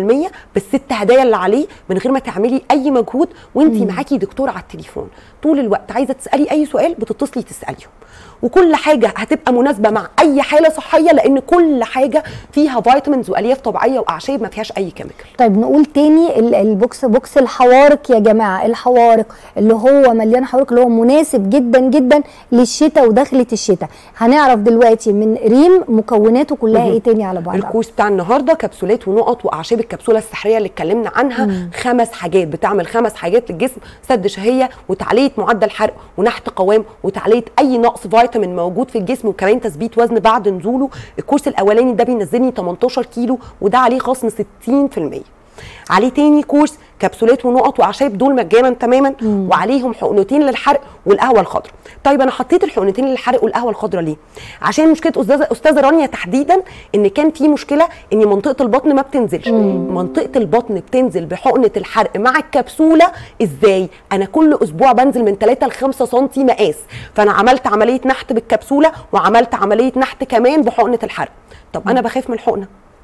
Speaker 5: بالست هدايا اللي عليه من غير ما تعملي اي مجهود وانت معاكي دكتور على التليفون طول الوقت عايزه تسالي اي سؤال بتتصلي تساليهم وكل حاجه هتبقى مناسبه مع اي حاله صحيه لان كل حاجه فيها فيتامينز والياف طبيعيه واعشاب ما فيهاش اي كيميكال
Speaker 1: طيب نقول تاني ال- البوكس بوكس الحوارق يا جماعه الحوارق اللي هو مليان حوارق اللي هو مناسب جدا جدا للشتاء ودخلة الشتاء هنعرف دلوقتي من ريم مكوناته كلها ايه تاني على بعضها
Speaker 5: الكورس بتاع النهارده كبسولات ونقط واعشاب الكبسوله السحريه اللي اتكلمنا عنها مم. خمس حاجات بتعمل خمس حاجات للجسم سد شهيه وتعليه معدل حرق ونحت قوام وتعليه اي نقص فيتامين موجود في الجسم وكمان تثبيت وزن بعد نزوله الكورس الاولاني ده بينزلني 18 كيلو وده عليه خصم 60% عليه تاني كورس كبسولات ونقط واعشاب دول مجانا تماما مم. وعليهم حقنتين للحرق والقهوه الخضراء طيب انا حطيت الحقنتين للحرق والقهوه الخضراء ليه عشان مشكله استاذه استاذه رانيا تحديدا ان كان في مشكله ان منطقه البطن ما بتنزلش مم. منطقه البطن بتنزل بحقنه الحرق مع الكبسوله ازاي انا كل اسبوع بنزل من 3 ل 5 سم مقاس فانا عملت عمليه نحت بالكبسوله وعملت عمليه نحت كمان بحقنه الحرق طب انا بخاف من الحقنه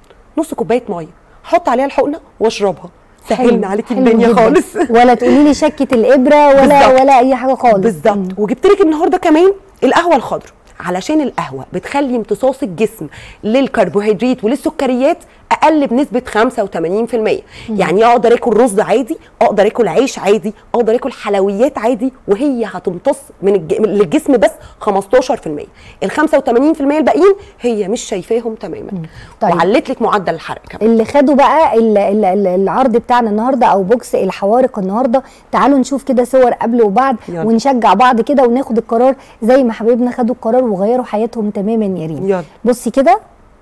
Speaker 5: نص كوبايه ميه حط عليها الحقنه واشربها سهلنا عليكي
Speaker 1: حلو
Speaker 5: الدنيا
Speaker 1: جداً.
Speaker 5: خالص
Speaker 1: ولا تقولي لي شكه الابره ولا
Speaker 5: بالظبط.
Speaker 1: ولا اي حاجه خالص
Speaker 5: بالظبط وجبت لك النهارده كمان القهوه الخضراء علشان القهوه بتخلي امتصاص الجسم للكربوهيدرات وللسكريات اقل بنسبه 85% يعني اقدر اكل رز عادي اقدر اكل عيش عادي اقدر اكل حلويات عادي وهي هتمتص من الج... من الجسم بس 15% ال 85% الباقيين هي مش شايفاهم تماما
Speaker 1: طيب.
Speaker 5: وعلت لك معدل الحرق كمان
Speaker 1: اللي خدوا بقى ال- ال- ال- العرض بتاعنا النهارده او بوكس الحوارق النهارده تعالوا نشوف كده صور قبل وبعد
Speaker 5: يلا.
Speaker 1: ونشجع بعض كده وناخد القرار زي ما حبايبنا خدوا القرار وغيروا حياتهم تماما يا ريم
Speaker 5: يلا.
Speaker 1: بصي كده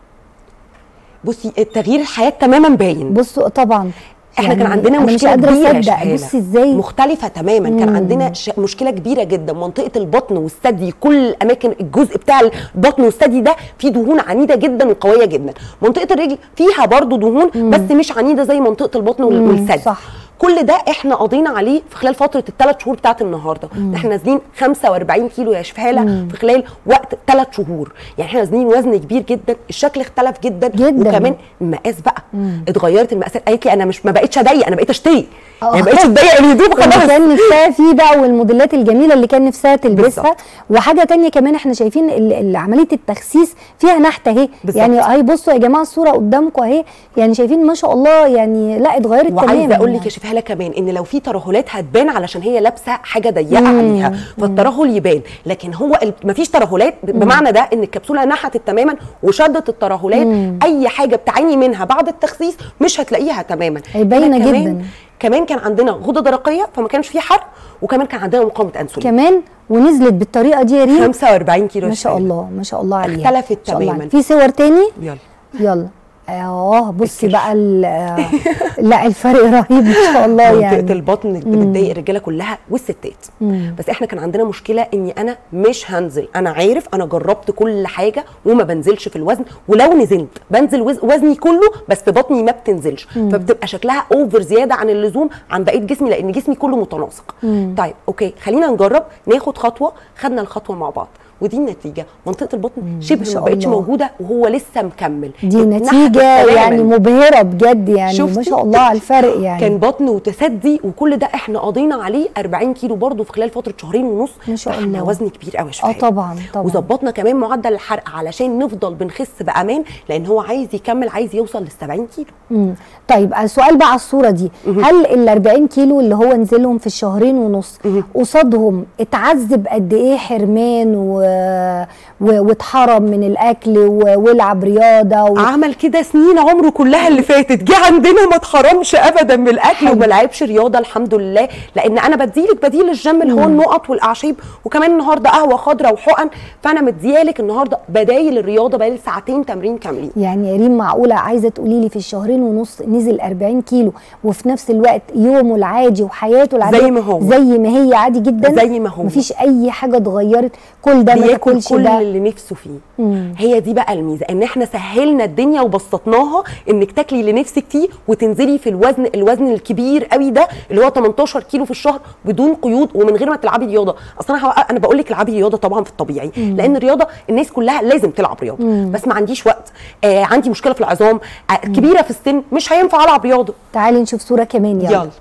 Speaker 5: بصي التغيير الحياه تماما باين
Speaker 1: بصوا طبعا
Speaker 5: احنا
Speaker 1: يعني
Speaker 5: كان عندنا
Speaker 1: أنا مش
Speaker 5: مشكله
Speaker 1: قادره
Speaker 5: كبيره يا
Speaker 1: اصدق
Speaker 5: شهالة.
Speaker 1: بصي ازاي
Speaker 5: مختلفه تماما كان
Speaker 1: مم.
Speaker 5: عندنا ش... مشكله كبيره جدا منطقه البطن والثدي كل الاماكن الجزء بتاع البطن والثدي ده فيه دهون عنيده جدا وقويه جدا منطقه الرجل فيها برضو دهون بس مش عنيده زي منطقه البطن وال-
Speaker 1: مم،
Speaker 5: والثدي
Speaker 1: صح.
Speaker 5: كل ده احنا قضينا عليه في خلال فتره الثلاث شهور بتاعت النهارده احنا نازلين 45 كيلو يا شفاله في خلال وقت ثلاث شهور يعني احنا نازلين وزن كبير جدا الشكل اختلف جدا,
Speaker 1: جداً.
Speaker 5: وكمان المقاس بقى اتغيرت المقاسات قالت لي انا مش ما بقتش اضيق انا بقيت اشتري
Speaker 1: آه.
Speaker 5: يعني ما بقتش اضيق الهدوم
Speaker 1: اللي
Speaker 5: خلاص
Speaker 1: كان نفسها فيه بقى والموديلات الجميله اللي كان نفسها تلبسها
Speaker 5: بالظبط.
Speaker 1: وحاجه تانية كمان احنا شايفين ال- ال- عمليه التخسيس فيها نحت اهي
Speaker 5: بالظبط.
Speaker 1: يعني اهي بصوا يا جماعه الصوره قدامكم اهي يعني شايفين ما شاء الله يعني لا اتغيرت تماما
Speaker 5: وعايزه اقول لك
Speaker 1: يعني.
Speaker 5: يا شفاله كمان ان لو في ترهلات هتبان علشان هي لابسه حاجه ضيقه عليها فالترهل يبان لكن هو ال- مفيش ترهلات ب- بمعنى ده ان الكبسوله نحتت تماما وشدت الترهلات اي حاجه بتعاني منها بعد التخسيس مش هتلاقيها تماما
Speaker 1: هي باينة
Speaker 5: إحنا كمان
Speaker 1: جداً.
Speaker 5: كمان كان عندنا غده درقيه فما كانش فيه حرق وكمان كان عندنا مقاومه انسولين
Speaker 1: كمان ونزلت بالطريقه دي يا ريم
Speaker 5: 45 كيلو
Speaker 1: ما شاء
Speaker 5: شفاله.
Speaker 1: الله ما شاء الله عليها
Speaker 5: اختلفت
Speaker 1: ما شاء الله
Speaker 5: تماماً.
Speaker 1: عليها. في صور تاني
Speaker 5: يلا
Speaker 1: يلا اه بصي
Speaker 5: الكرش.
Speaker 1: بقى ال- آه، لا الفرق رهيب ما شاء الله
Speaker 5: منطقه
Speaker 1: يعني
Speaker 5: البطن اللي بتضايق الرجاله كلها والستات بس احنا كان عندنا مشكله اني انا مش هنزل انا عارف انا جربت كل حاجه وما بنزلش في الوزن ولو نزلت بنزل وز- وزني كله بس بطني ما بتنزلش فبتبقى شكلها اوفر زياده عن اللزوم عن بقيه جسمي لان جسمي كله متناسق طيب اوكي خلينا نجرب ناخد خطوه خدنا الخطوه مع بعض ودي النتيجه منطقه البطن شبه ما
Speaker 1: شاء
Speaker 5: بقتش
Speaker 1: الله.
Speaker 5: موجوده وهو لسه مكمل
Speaker 1: دي
Speaker 5: اتنحت
Speaker 1: نتيجه
Speaker 5: تماماً.
Speaker 1: يعني مبهره بجد يعني ما
Speaker 5: شفتي؟
Speaker 1: شاء الله على الفرق يعني
Speaker 5: كان بطن وتسدي وكل ده احنا قضينا عليه 40 كيلو برضه في خلال فتره شهرين ونص
Speaker 1: ما شاء
Speaker 5: فاحنا
Speaker 1: الله.
Speaker 5: وزن كبير قوي
Speaker 1: اه
Speaker 5: شويه
Speaker 1: طبعا طبعا
Speaker 5: وظبطنا كمان معدل الحرق علشان نفضل بنخس بامان لان هو عايز يكمل عايز يوصل لل 70 كيلو
Speaker 1: مم. طيب السؤال بقى على الصوره دي هل ال 40 كيلو اللي هو نزلهم في الشهرين ونص قصادهم اتعذب قد ايه حرمان و... و... واتحرم من الاكل و... ولعب رياضه و...
Speaker 5: عمل كده سنين عمره كلها اللي فاتت جه عندنا ما اتحرمش ابدا من الاكل وما لعبش رياضه الحمد لله لان انا بديلك بديل الجيم اللي هو النقط والاعشاب وكمان النهارده قهوه خضراء وحقن فانا مديالك النهارده بدايل الرياضه بقالي ساعتين تمرين كاملين
Speaker 1: يعني يا ريم معقوله عايزه تقولي لي في الشهرين ونص نزل 40 كيلو وفي نفس الوقت يومه العادي وحياته العاديه
Speaker 5: زي ما هو.
Speaker 1: زي ما هي عادي جدا
Speaker 5: زي ما هو.
Speaker 1: مفيش اي حاجه اتغيرت كل ده ما
Speaker 5: بياكل
Speaker 1: تاكلش
Speaker 5: كل
Speaker 1: ده
Speaker 5: اللي نفسه فيه هي دي بقى الميزه ان احنا سهلنا الدنيا وبسطناها انك تاكلي اللي نفسك فيه وتنزلي في الوزن الوزن الكبير قوي ده اللي هو 18 كيلو في الشهر بدون قيود ومن غير ما تلعبي رياضه اصلا انا هوق- انا بقول لك العبي رياضه طبعا في الطبيعي لان الرياضه الناس كلها لازم تلعب رياضه بس ما عنديش وقت آه عندي مشكله في العظام آه كبيره في السن مش هينفع العب رياضه
Speaker 1: تعالي نشوف صوره كمان يلا,
Speaker 5: يلا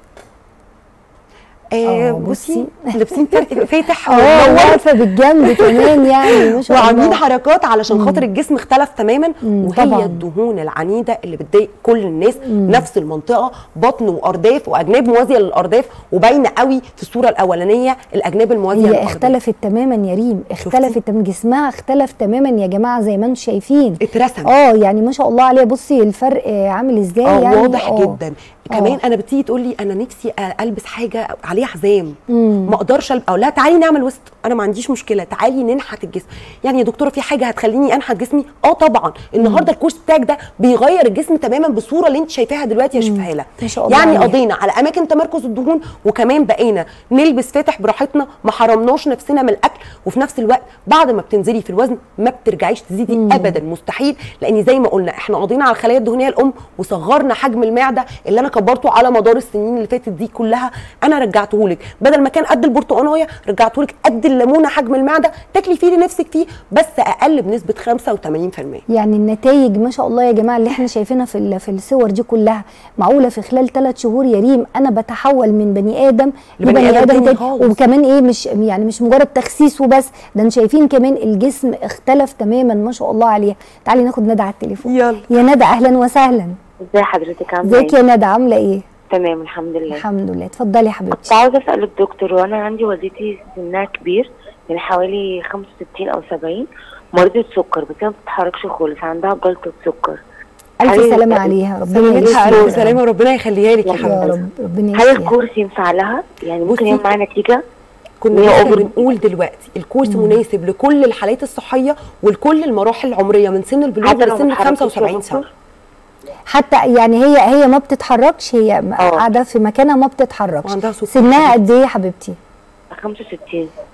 Speaker 5: آه
Speaker 1: آه،
Speaker 5: بصي
Speaker 1: بصي.
Speaker 5: لابسين فرق فاتح
Speaker 1: اه
Speaker 5: ومنور.
Speaker 1: واقفه بالجنب كمان يعني ما شاء الله
Speaker 5: وعاملين حركات علشان خاطر الجسم اختلف تماما وهي
Speaker 1: طبعاً.
Speaker 5: الدهون العنيده اللي بتضايق كل الناس نفس المنطقه بطن وارداف واجناب موازيه للارداف وباينه قوي في الصوره الاولانيه الاجناب الموازيه
Speaker 1: هي
Speaker 5: للارداف
Speaker 1: اختلفت تماما يا ريم اختلفت تماما جسمها اختلف تماما يا جماعه زي ما انتم شايفين
Speaker 5: اترسم
Speaker 1: اه يعني ما شاء الله عليها بصي الفرق آه، عامل ازاي
Speaker 5: اه
Speaker 1: يعني
Speaker 5: واضح
Speaker 1: آه.
Speaker 5: جدا كمان انا بتيجي تقول لي انا نفسي أ- البس حاجه عليها حزام ما اقدرش ألب... او لا تعالي نعمل وسط انا ما عنديش مشكله تعالي ننحت الجسم يعني يا دكتوره في حاجه هتخليني انحت جسمي اه طبعا النهارده الكورس بتاعك ده بيغير الجسم تماما بالصوره اللي انت شايفاها دلوقتي يا شفاله
Speaker 1: ما شاء الله
Speaker 5: يعني
Speaker 1: عليها.
Speaker 5: قضينا على اماكن تمركز الدهون وكمان بقينا نلبس فاتح براحتنا ما حرمناش نفسنا من الاكل وفي نفس الوقت بعد ما بتنزلي في الوزن ما بترجعيش تزيدي ابدا مستحيل لان زي ما قلنا احنا قضينا على الخلايا الدهنيه الام وصغرنا حجم المعده اللي انا كبرته على مدار السنين اللي فاتت دي كلها انا رجعته لك بدل ما كان قد البرتقانيه رجعته لك قد الليمونه حجم المعده تاكلي فيه اللي نفسك فيه بس اقل بنسبه 85%
Speaker 1: يعني النتائج ما شاء الله يا جماعه اللي احنا شايفينها في ال- في الصور دي كلها معقوله في خلال ثلاث شهور يا ريم انا بتحول من بني ادم
Speaker 5: لبني آدم تاني
Speaker 1: تاني
Speaker 5: خالص.
Speaker 1: وكمان ايه مش يعني مش مجرد تخسيس وبس ده انتوا شايفين كمان الجسم اختلف تماما ما شاء الله عليها تعالي ناخد ندى على التليفون
Speaker 5: يلا.
Speaker 1: يا ندى اهلا وسهلا
Speaker 6: ازي حضرتك عامله
Speaker 1: ازيك يا ندى عامله ايه
Speaker 6: تمام الحمد لله
Speaker 1: الحمد لله اتفضلي يا
Speaker 6: كنت
Speaker 1: حبيبتي
Speaker 6: عاوزه اسال الدكتور وانا عندي والدتي سنها كبير من حوالي 65 او 70 مريضة سكر بس هي ما بتتحركش خالص عندها جلطة سكر
Speaker 1: الف
Speaker 6: هل-
Speaker 1: سلامه عليها ربنا
Speaker 5: سلامتها
Speaker 1: يشفيها
Speaker 5: الف سلامه وربنا يخليها لك يا
Speaker 6: يا
Speaker 1: يا
Speaker 5: حبيبتي
Speaker 1: رب ربنا
Speaker 6: هل
Speaker 1: يشفيها
Speaker 6: الكورس ينفع لها؟ يعني ممكن
Speaker 5: بصي-
Speaker 6: يعمل معاها نتيجة؟
Speaker 5: كنا
Speaker 6: هي
Speaker 5: لسه
Speaker 6: أوفر.
Speaker 5: بنقول دلوقتي الكورس مناسب لكل الحالات الصحيه ولكل المراحل العمريه من سن البلوغ
Speaker 6: حتى لو
Speaker 5: لسن
Speaker 6: ما اتحركتش
Speaker 5: 75
Speaker 6: يا
Speaker 5: سنه
Speaker 6: دكتور؟
Speaker 1: حتى يعني هي هي ما بتتحركش هي
Speaker 6: اه.
Speaker 1: قاعده في مكانها ما بتتحركش
Speaker 5: وعندها سكر.
Speaker 1: سنها قد ايه يا حبيبتي
Speaker 6: 65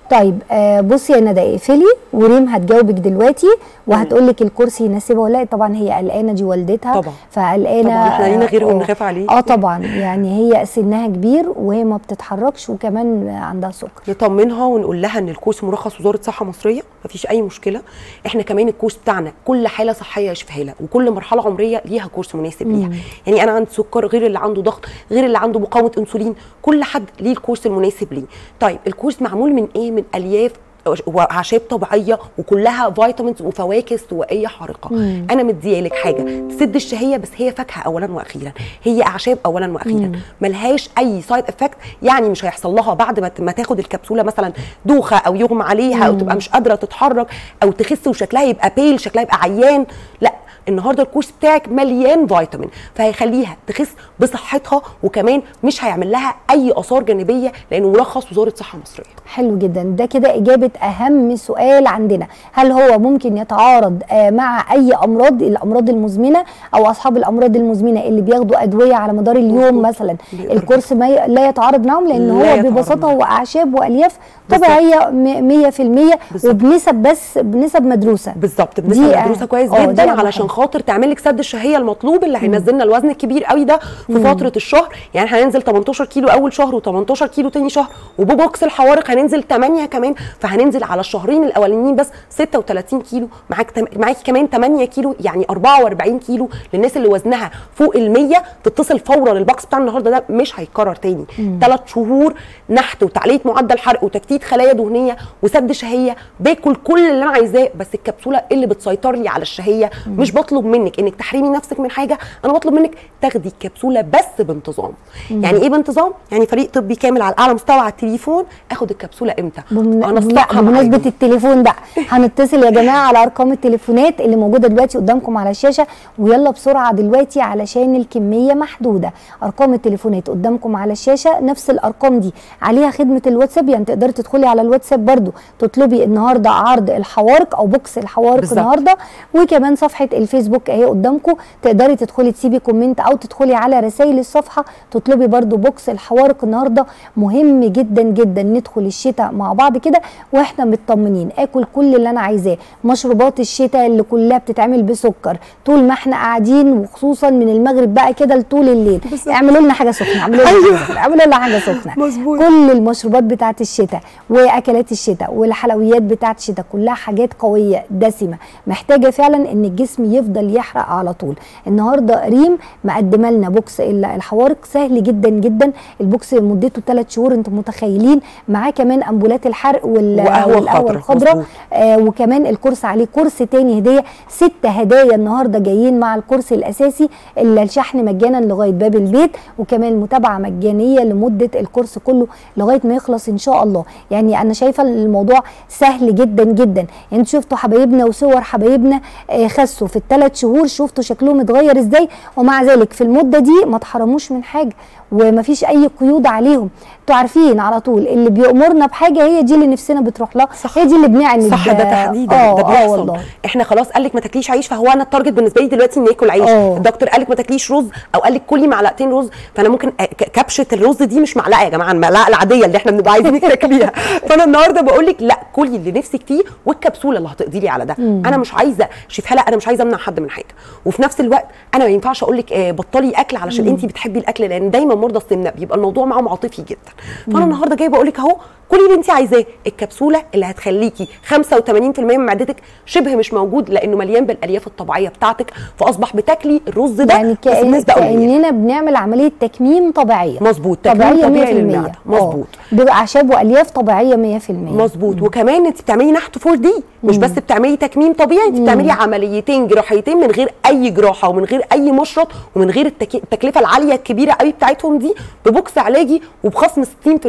Speaker 1: طيب آه بصي يا ندى اقفلي وريم هتجاوبك دلوقتي وهتقول لك الكرسي يناسبها ولا لا طبعا هي قلقانه دي والدتها
Speaker 5: طبعا.
Speaker 1: فقلقانه
Speaker 5: طبعا احنا لينا غيره
Speaker 1: آه،
Speaker 5: ونخاف عليه
Speaker 1: اه طبعا يعني هي سنها كبير وهي ما بتتحركش وكمان عندها سكر
Speaker 5: نطمنها ونقول لها ان الكورس مرخص وزاره صحه مصريه مفيش اي مشكله احنا كمان الكورس بتاعنا كل حاله صحيه يشفيها لها وكل مرحله عمريه ليها كورس مناسب ليها يعني انا عندي سكر غير اللي عنده ضغط غير اللي عنده مقاومه انسولين كل حد ليه الكورس المناسب ليه طيب الكورس معمول من ايه من الياف واعشاب طبيعيه وكلها فيتامينز وفواكه استوائيه حارقه
Speaker 1: مم.
Speaker 5: انا مديالك حاجه تسد الشهيه بس هي فاكهه اولا واخيرا هي اعشاب اولا واخيرا ملهاش اي سايد افكت يعني مش هيحصل لها بعد ما ت- ما تاخد الكبسوله مثلا دوخه او يغمى عليها او تبقى مش قادره تتحرك او تخس وشكلها يبقى بيل شكلها يبقى عيان لا النهارده الكورس بتاعك مليان فيتامين فهيخليها تخس بصحتها وكمان مش هيعمل لها اي اثار جانبيه لانه مرخص وزاره صحه مصريه
Speaker 1: حلو جدا ده كده إجابة أهم سؤال عندنا هل هو ممكن يتعارض آه، مع أي أمراض الأمراض المزمنة أو أصحاب الأمراض المزمنة اللي بياخدوا أدوية على مدار اليوم
Speaker 5: مظبوط.
Speaker 1: مثلا
Speaker 5: بيقدر.
Speaker 1: الكورس ما ي- لا يتعارض معهم لأن
Speaker 5: لا
Speaker 1: هو
Speaker 5: يتعارض
Speaker 1: ببساطة
Speaker 5: معهم.
Speaker 1: هو أعشاب وألياف
Speaker 5: بالظبط.
Speaker 1: طبيعية م- 100%
Speaker 5: بالظبط.
Speaker 1: وبنسب بس بنسب مدروسة
Speaker 5: بالظبط
Speaker 1: دي
Speaker 5: بنسبه
Speaker 1: أه-
Speaker 5: مدروسه كويس
Speaker 1: آه، دي
Speaker 5: جدا
Speaker 1: أهم
Speaker 5: علشان
Speaker 1: حاجة.
Speaker 5: خاطر تعمل لك سد الشهيه المطلوب اللي هينزلنا الوزن الكبير قوي ده في فتره الشهر يعني هننزل 18 كيلو اول شهر و18 كيلو تاني شهر وبوكس الحوارق هننزل 8 كمان فهننزل على الشهرين الاولانيين بس 36 كيلو معاك تم... معاكي كمان 8 كيلو يعني 44 كيلو للناس اللي وزنها فوق ال 100 تتصل فورا الباكس بتاع النهارده ده مش هيتكرر تاني ثلاث شهور نحت وتعليه معدل حرق وتكتيت خلايا دهنيه وسد شهيه باكل كل اللي انا عايزاه بس الكبسوله اللي بتسيطر لي على الشهيه مش بطلب منك انك تحرمي نفسك من حاجه انا بطلب منك تاخدي الكبسوله بس بانتظام يعني ايه بانتظام يعني فريق طبي كامل على اعلى مستوى على التليفون اخد الكبسوله امتى
Speaker 1: بمن-
Speaker 5: انسقها
Speaker 1: بمناسبة
Speaker 5: معاكي.
Speaker 1: التليفون بقى هنتصل يا جماعة على أرقام التليفونات اللي موجودة دلوقتي قدامكم على الشاشة ويلا بسرعة دلوقتي علشان الكمية محدودة أرقام التليفونات قدامكم على الشاشة نفس الأرقام دي عليها خدمة الواتساب يعني تقدري تدخلي على الواتساب برضو تطلبي النهاردة عرض الحوارق أو بوكس الحوارق
Speaker 5: بالظبط.
Speaker 1: النهاردة وكمان صفحة الفيسبوك اهي قدامكم تقدري تدخلي تسيبي كومنت أو تدخلي على رسائل الصفحة تطلبي برضو بوكس الحوارق النهاردة مهم جدا جدا ندخل الشتاء مع بعض كده واحنا مطمنين اكل كل اللي انا عايزاه مشروبات الشتاء اللي كلها بتتعمل بسكر طول ما احنا قاعدين وخصوصا من المغرب بقى كده لطول الليل اعملوا لنا حاجه سخنه اعملوا لنا حاجه سخنه اعملوا لنا حاجه سخنه
Speaker 5: مظبوط.
Speaker 1: كل المشروبات بتاعه الشتاء واكلات الشتاء والحلويات بتاعه الشتاء كلها حاجات قويه دسمه محتاجه فعلا ان الجسم يفضل يحرق على طول النهارده ريم مقدمه لنا بوكس ال- الحوارق سهل جدا جدا البوكس مدته 3 شهور انتم متخيلين معاه كمان امبولات الحرق وال-
Speaker 5: وقهوة
Speaker 1: والقهوه
Speaker 5: خضراء،
Speaker 1: الخضراء
Speaker 5: مظبوط.
Speaker 1: آه وكمان الكورس عليه كورس تاني هديه ست هدايا النهارده جايين مع الكورس الاساسي اللي الشحن مجانا لغايه باب البيت وكمان متابعه مجانيه لمده الكورس كله لغايه ما يخلص ان شاء الله يعني انا شايفه الموضوع سهل جدا جدا يعني انتوا شفتوا حبايبنا وصور حبايبنا آه خسوا في الثلاث شهور شفتوا شكلهم اتغير ازاي ومع ذلك في المده دي ما اتحرموش من حاجه ومفيش اي قيود عليهم انتوا عارفين على طول اللي بيأمرنا بحاجه هي دي اللي نفسنا بتروح لها
Speaker 5: صح.
Speaker 1: هي دي اللي بنعند
Speaker 5: صح ده تحديدا
Speaker 1: آه،
Speaker 5: ده
Speaker 1: آه
Speaker 5: بيحصل
Speaker 1: والله.
Speaker 5: احنا خلاص قال لك ما تاكليش عيش فهو انا التارجت بالنسبه لي دلوقتي اني اكل عيش
Speaker 1: آه.
Speaker 5: الدكتور قال لك ما تاكليش رز او قال لك كلي معلقتين رز فانا ممكن أ- ك- كبشه الرز دي مش معلقه يا جماعه المعلقه العاديه اللي احنا بنبقى عايزينك تاكليها فانا النهارده بقول لك لا كلي اللي نفسك فيه والكبسوله اللي هتقضي لي على ده انا مش عايزه شوفها لا انا مش عايزه امنع حد من حاجه وفي نفس الوقت انا ما ينفعش اقول لك آه، بطلي اكل علشان انت بتحبي الاكل لان دايما مرضى السمنه بيبقى الموضوع معاهم عاطفي جدا فانا النهارده جايه بقول لك اهو كل اللي انت عايزاه الكبسوله اللي هتخليكي 85% من معدتك شبه مش موجود لانه مليان بالالياف الطبيعيه بتاعتك فاصبح بتاكلي الرز ده
Speaker 1: يعني
Speaker 5: بس
Speaker 1: كأن
Speaker 5: بنسبه قليله
Speaker 1: كاننا بنعمل عمليه تكميم طبيعيه
Speaker 5: مظبوط، تكميم
Speaker 1: طبيعيه 100%
Speaker 5: طبيعي للمعدة.
Speaker 1: آه.
Speaker 5: مظبوط.
Speaker 1: بيبقى اعشاب والياف طبيعيه 100%
Speaker 5: مظبوط وكمان انت بتعملي نحت 4 دي مش بس بتعملي تكميم طبيعي انت بتعملي عمليتين جراحيتين من غير اي جراحه ومن غير اي مشرط ومن غير التك... التكلفه العاليه الكبيره قوي بتاعتهم دي ببوكس علاجي وبخصم 60%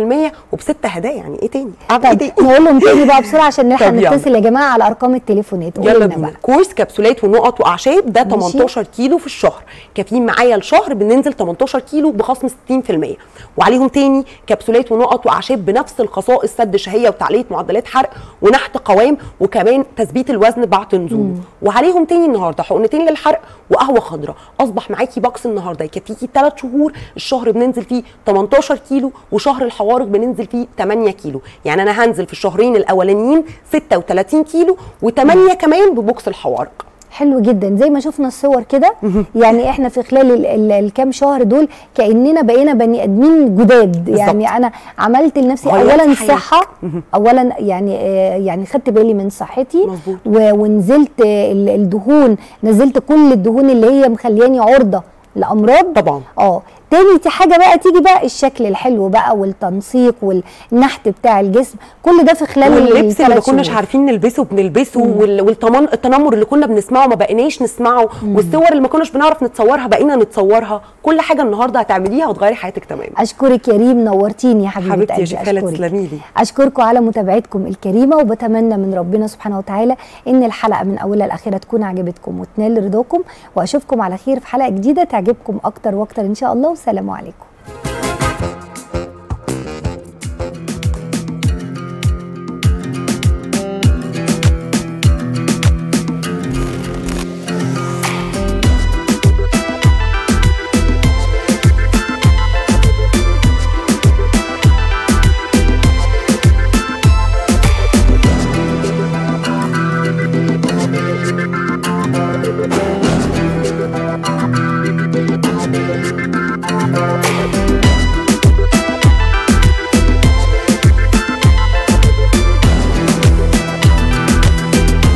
Speaker 5: وبست هدايا يعني ايه تاني؟ اعمل ايه
Speaker 1: طب
Speaker 5: تاني؟
Speaker 1: نقول لهم تاني بقى بسرعه عشان نلحق
Speaker 5: طب يلا.
Speaker 1: نتصل يا جماعه على ارقام التليفونات قولوا
Speaker 5: يلا
Speaker 1: لنا
Speaker 5: بينا
Speaker 1: بقى
Speaker 5: كورس كبسولات ونقط واعشاب ده
Speaker 1: ماشي.
Speaker 5: 18 كيلو في الشهر كافيين معايا الشهر بننزل 18 كيلو بخصم 60% وعليهم تاني كبسولات ونقط واعشاب بنفس الخصائص سد شهيه وتعليه معدلات حرق ونحت قوام وكمان تثبيت الوزن بعد نزوله وعليهم تاني النهارده حقنتين للحرق وقهوه خضراء اصبح معاكي بوكس النهارده يكفيكي 3 شهور الشهر بننزل فيه 18 كيلو وشهر الحوارق بننزل فيه 8 كيلو كيلو يعني انا هنزل في الشهرين الاولانيين 36 كيلو و8 كمان ببوكس الحوارق
Speaker 1: حلو جدا زي ما شفنا الصور كده يعني احنا في خلال ال- ال- الكام شهر دول كاننا بقينا بني ادمين جداد
Speaker 5: بالظبط.
Speaker 1: يعني انا عملت لنفسي
Speaker 5: غيرت
Speaker 1: اولا
Speaker 5: حياتك.
Speaker 1: صحه اولا يعني آه، يعني خدت بالي من صحتي
Speaker 5: مظبوط.
Speaker 1: و- ونزلت آه، ال- الدهون نزلت كل الدهون اللي هي مخلياني عرضه لامراض
Speaker 5: طبعا
Speaker 1: اه تاني تي- حاجه بقى تيجي بقى الشكل الحلو بقى والتنسيق والنحت بتاع الجسم كل ده في خلال
Speaker 5: واللبس اللي ما
Speaker 1: الثلاث
Speaker 5: كناش
Speaker 1: شهور.
Speaker 5: عارفين نلبسه بنلبسه وال- والتمن التنمر اللي كنا بنسمعه ما بقيناش نسمعه والصور اللي ما كناش بنعرف نتصورها بقينا نتصورها كل حاجه النهارده هتعمليها وتغيري حياتك تماما
Speaker 1: اشكرك يا ريم نورتيني يا حبيبه
Speaker 5: حبيبتي يا
Speaker 1: قلبي
Speaker 5: شيخ خالد
Speaker 1: أشكرك.
Speaker 5: تسلمي لي
Speaker 1: اشكركم على متابعتكم الكريمه وبتمنى من ربنا سبحانه وتعالى ان الحلقه من اولها لاخرها تكون عجبتكم وتنال رضاكم واشوفكم على خير في حلقه جديده تعجبكم اكتر واكتر ان شاء الله والسلام عليكم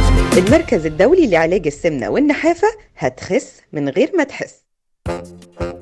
Speaker 7: المركز الدولي لعلاج السمنة والنحافة هتخس من غير ما تحس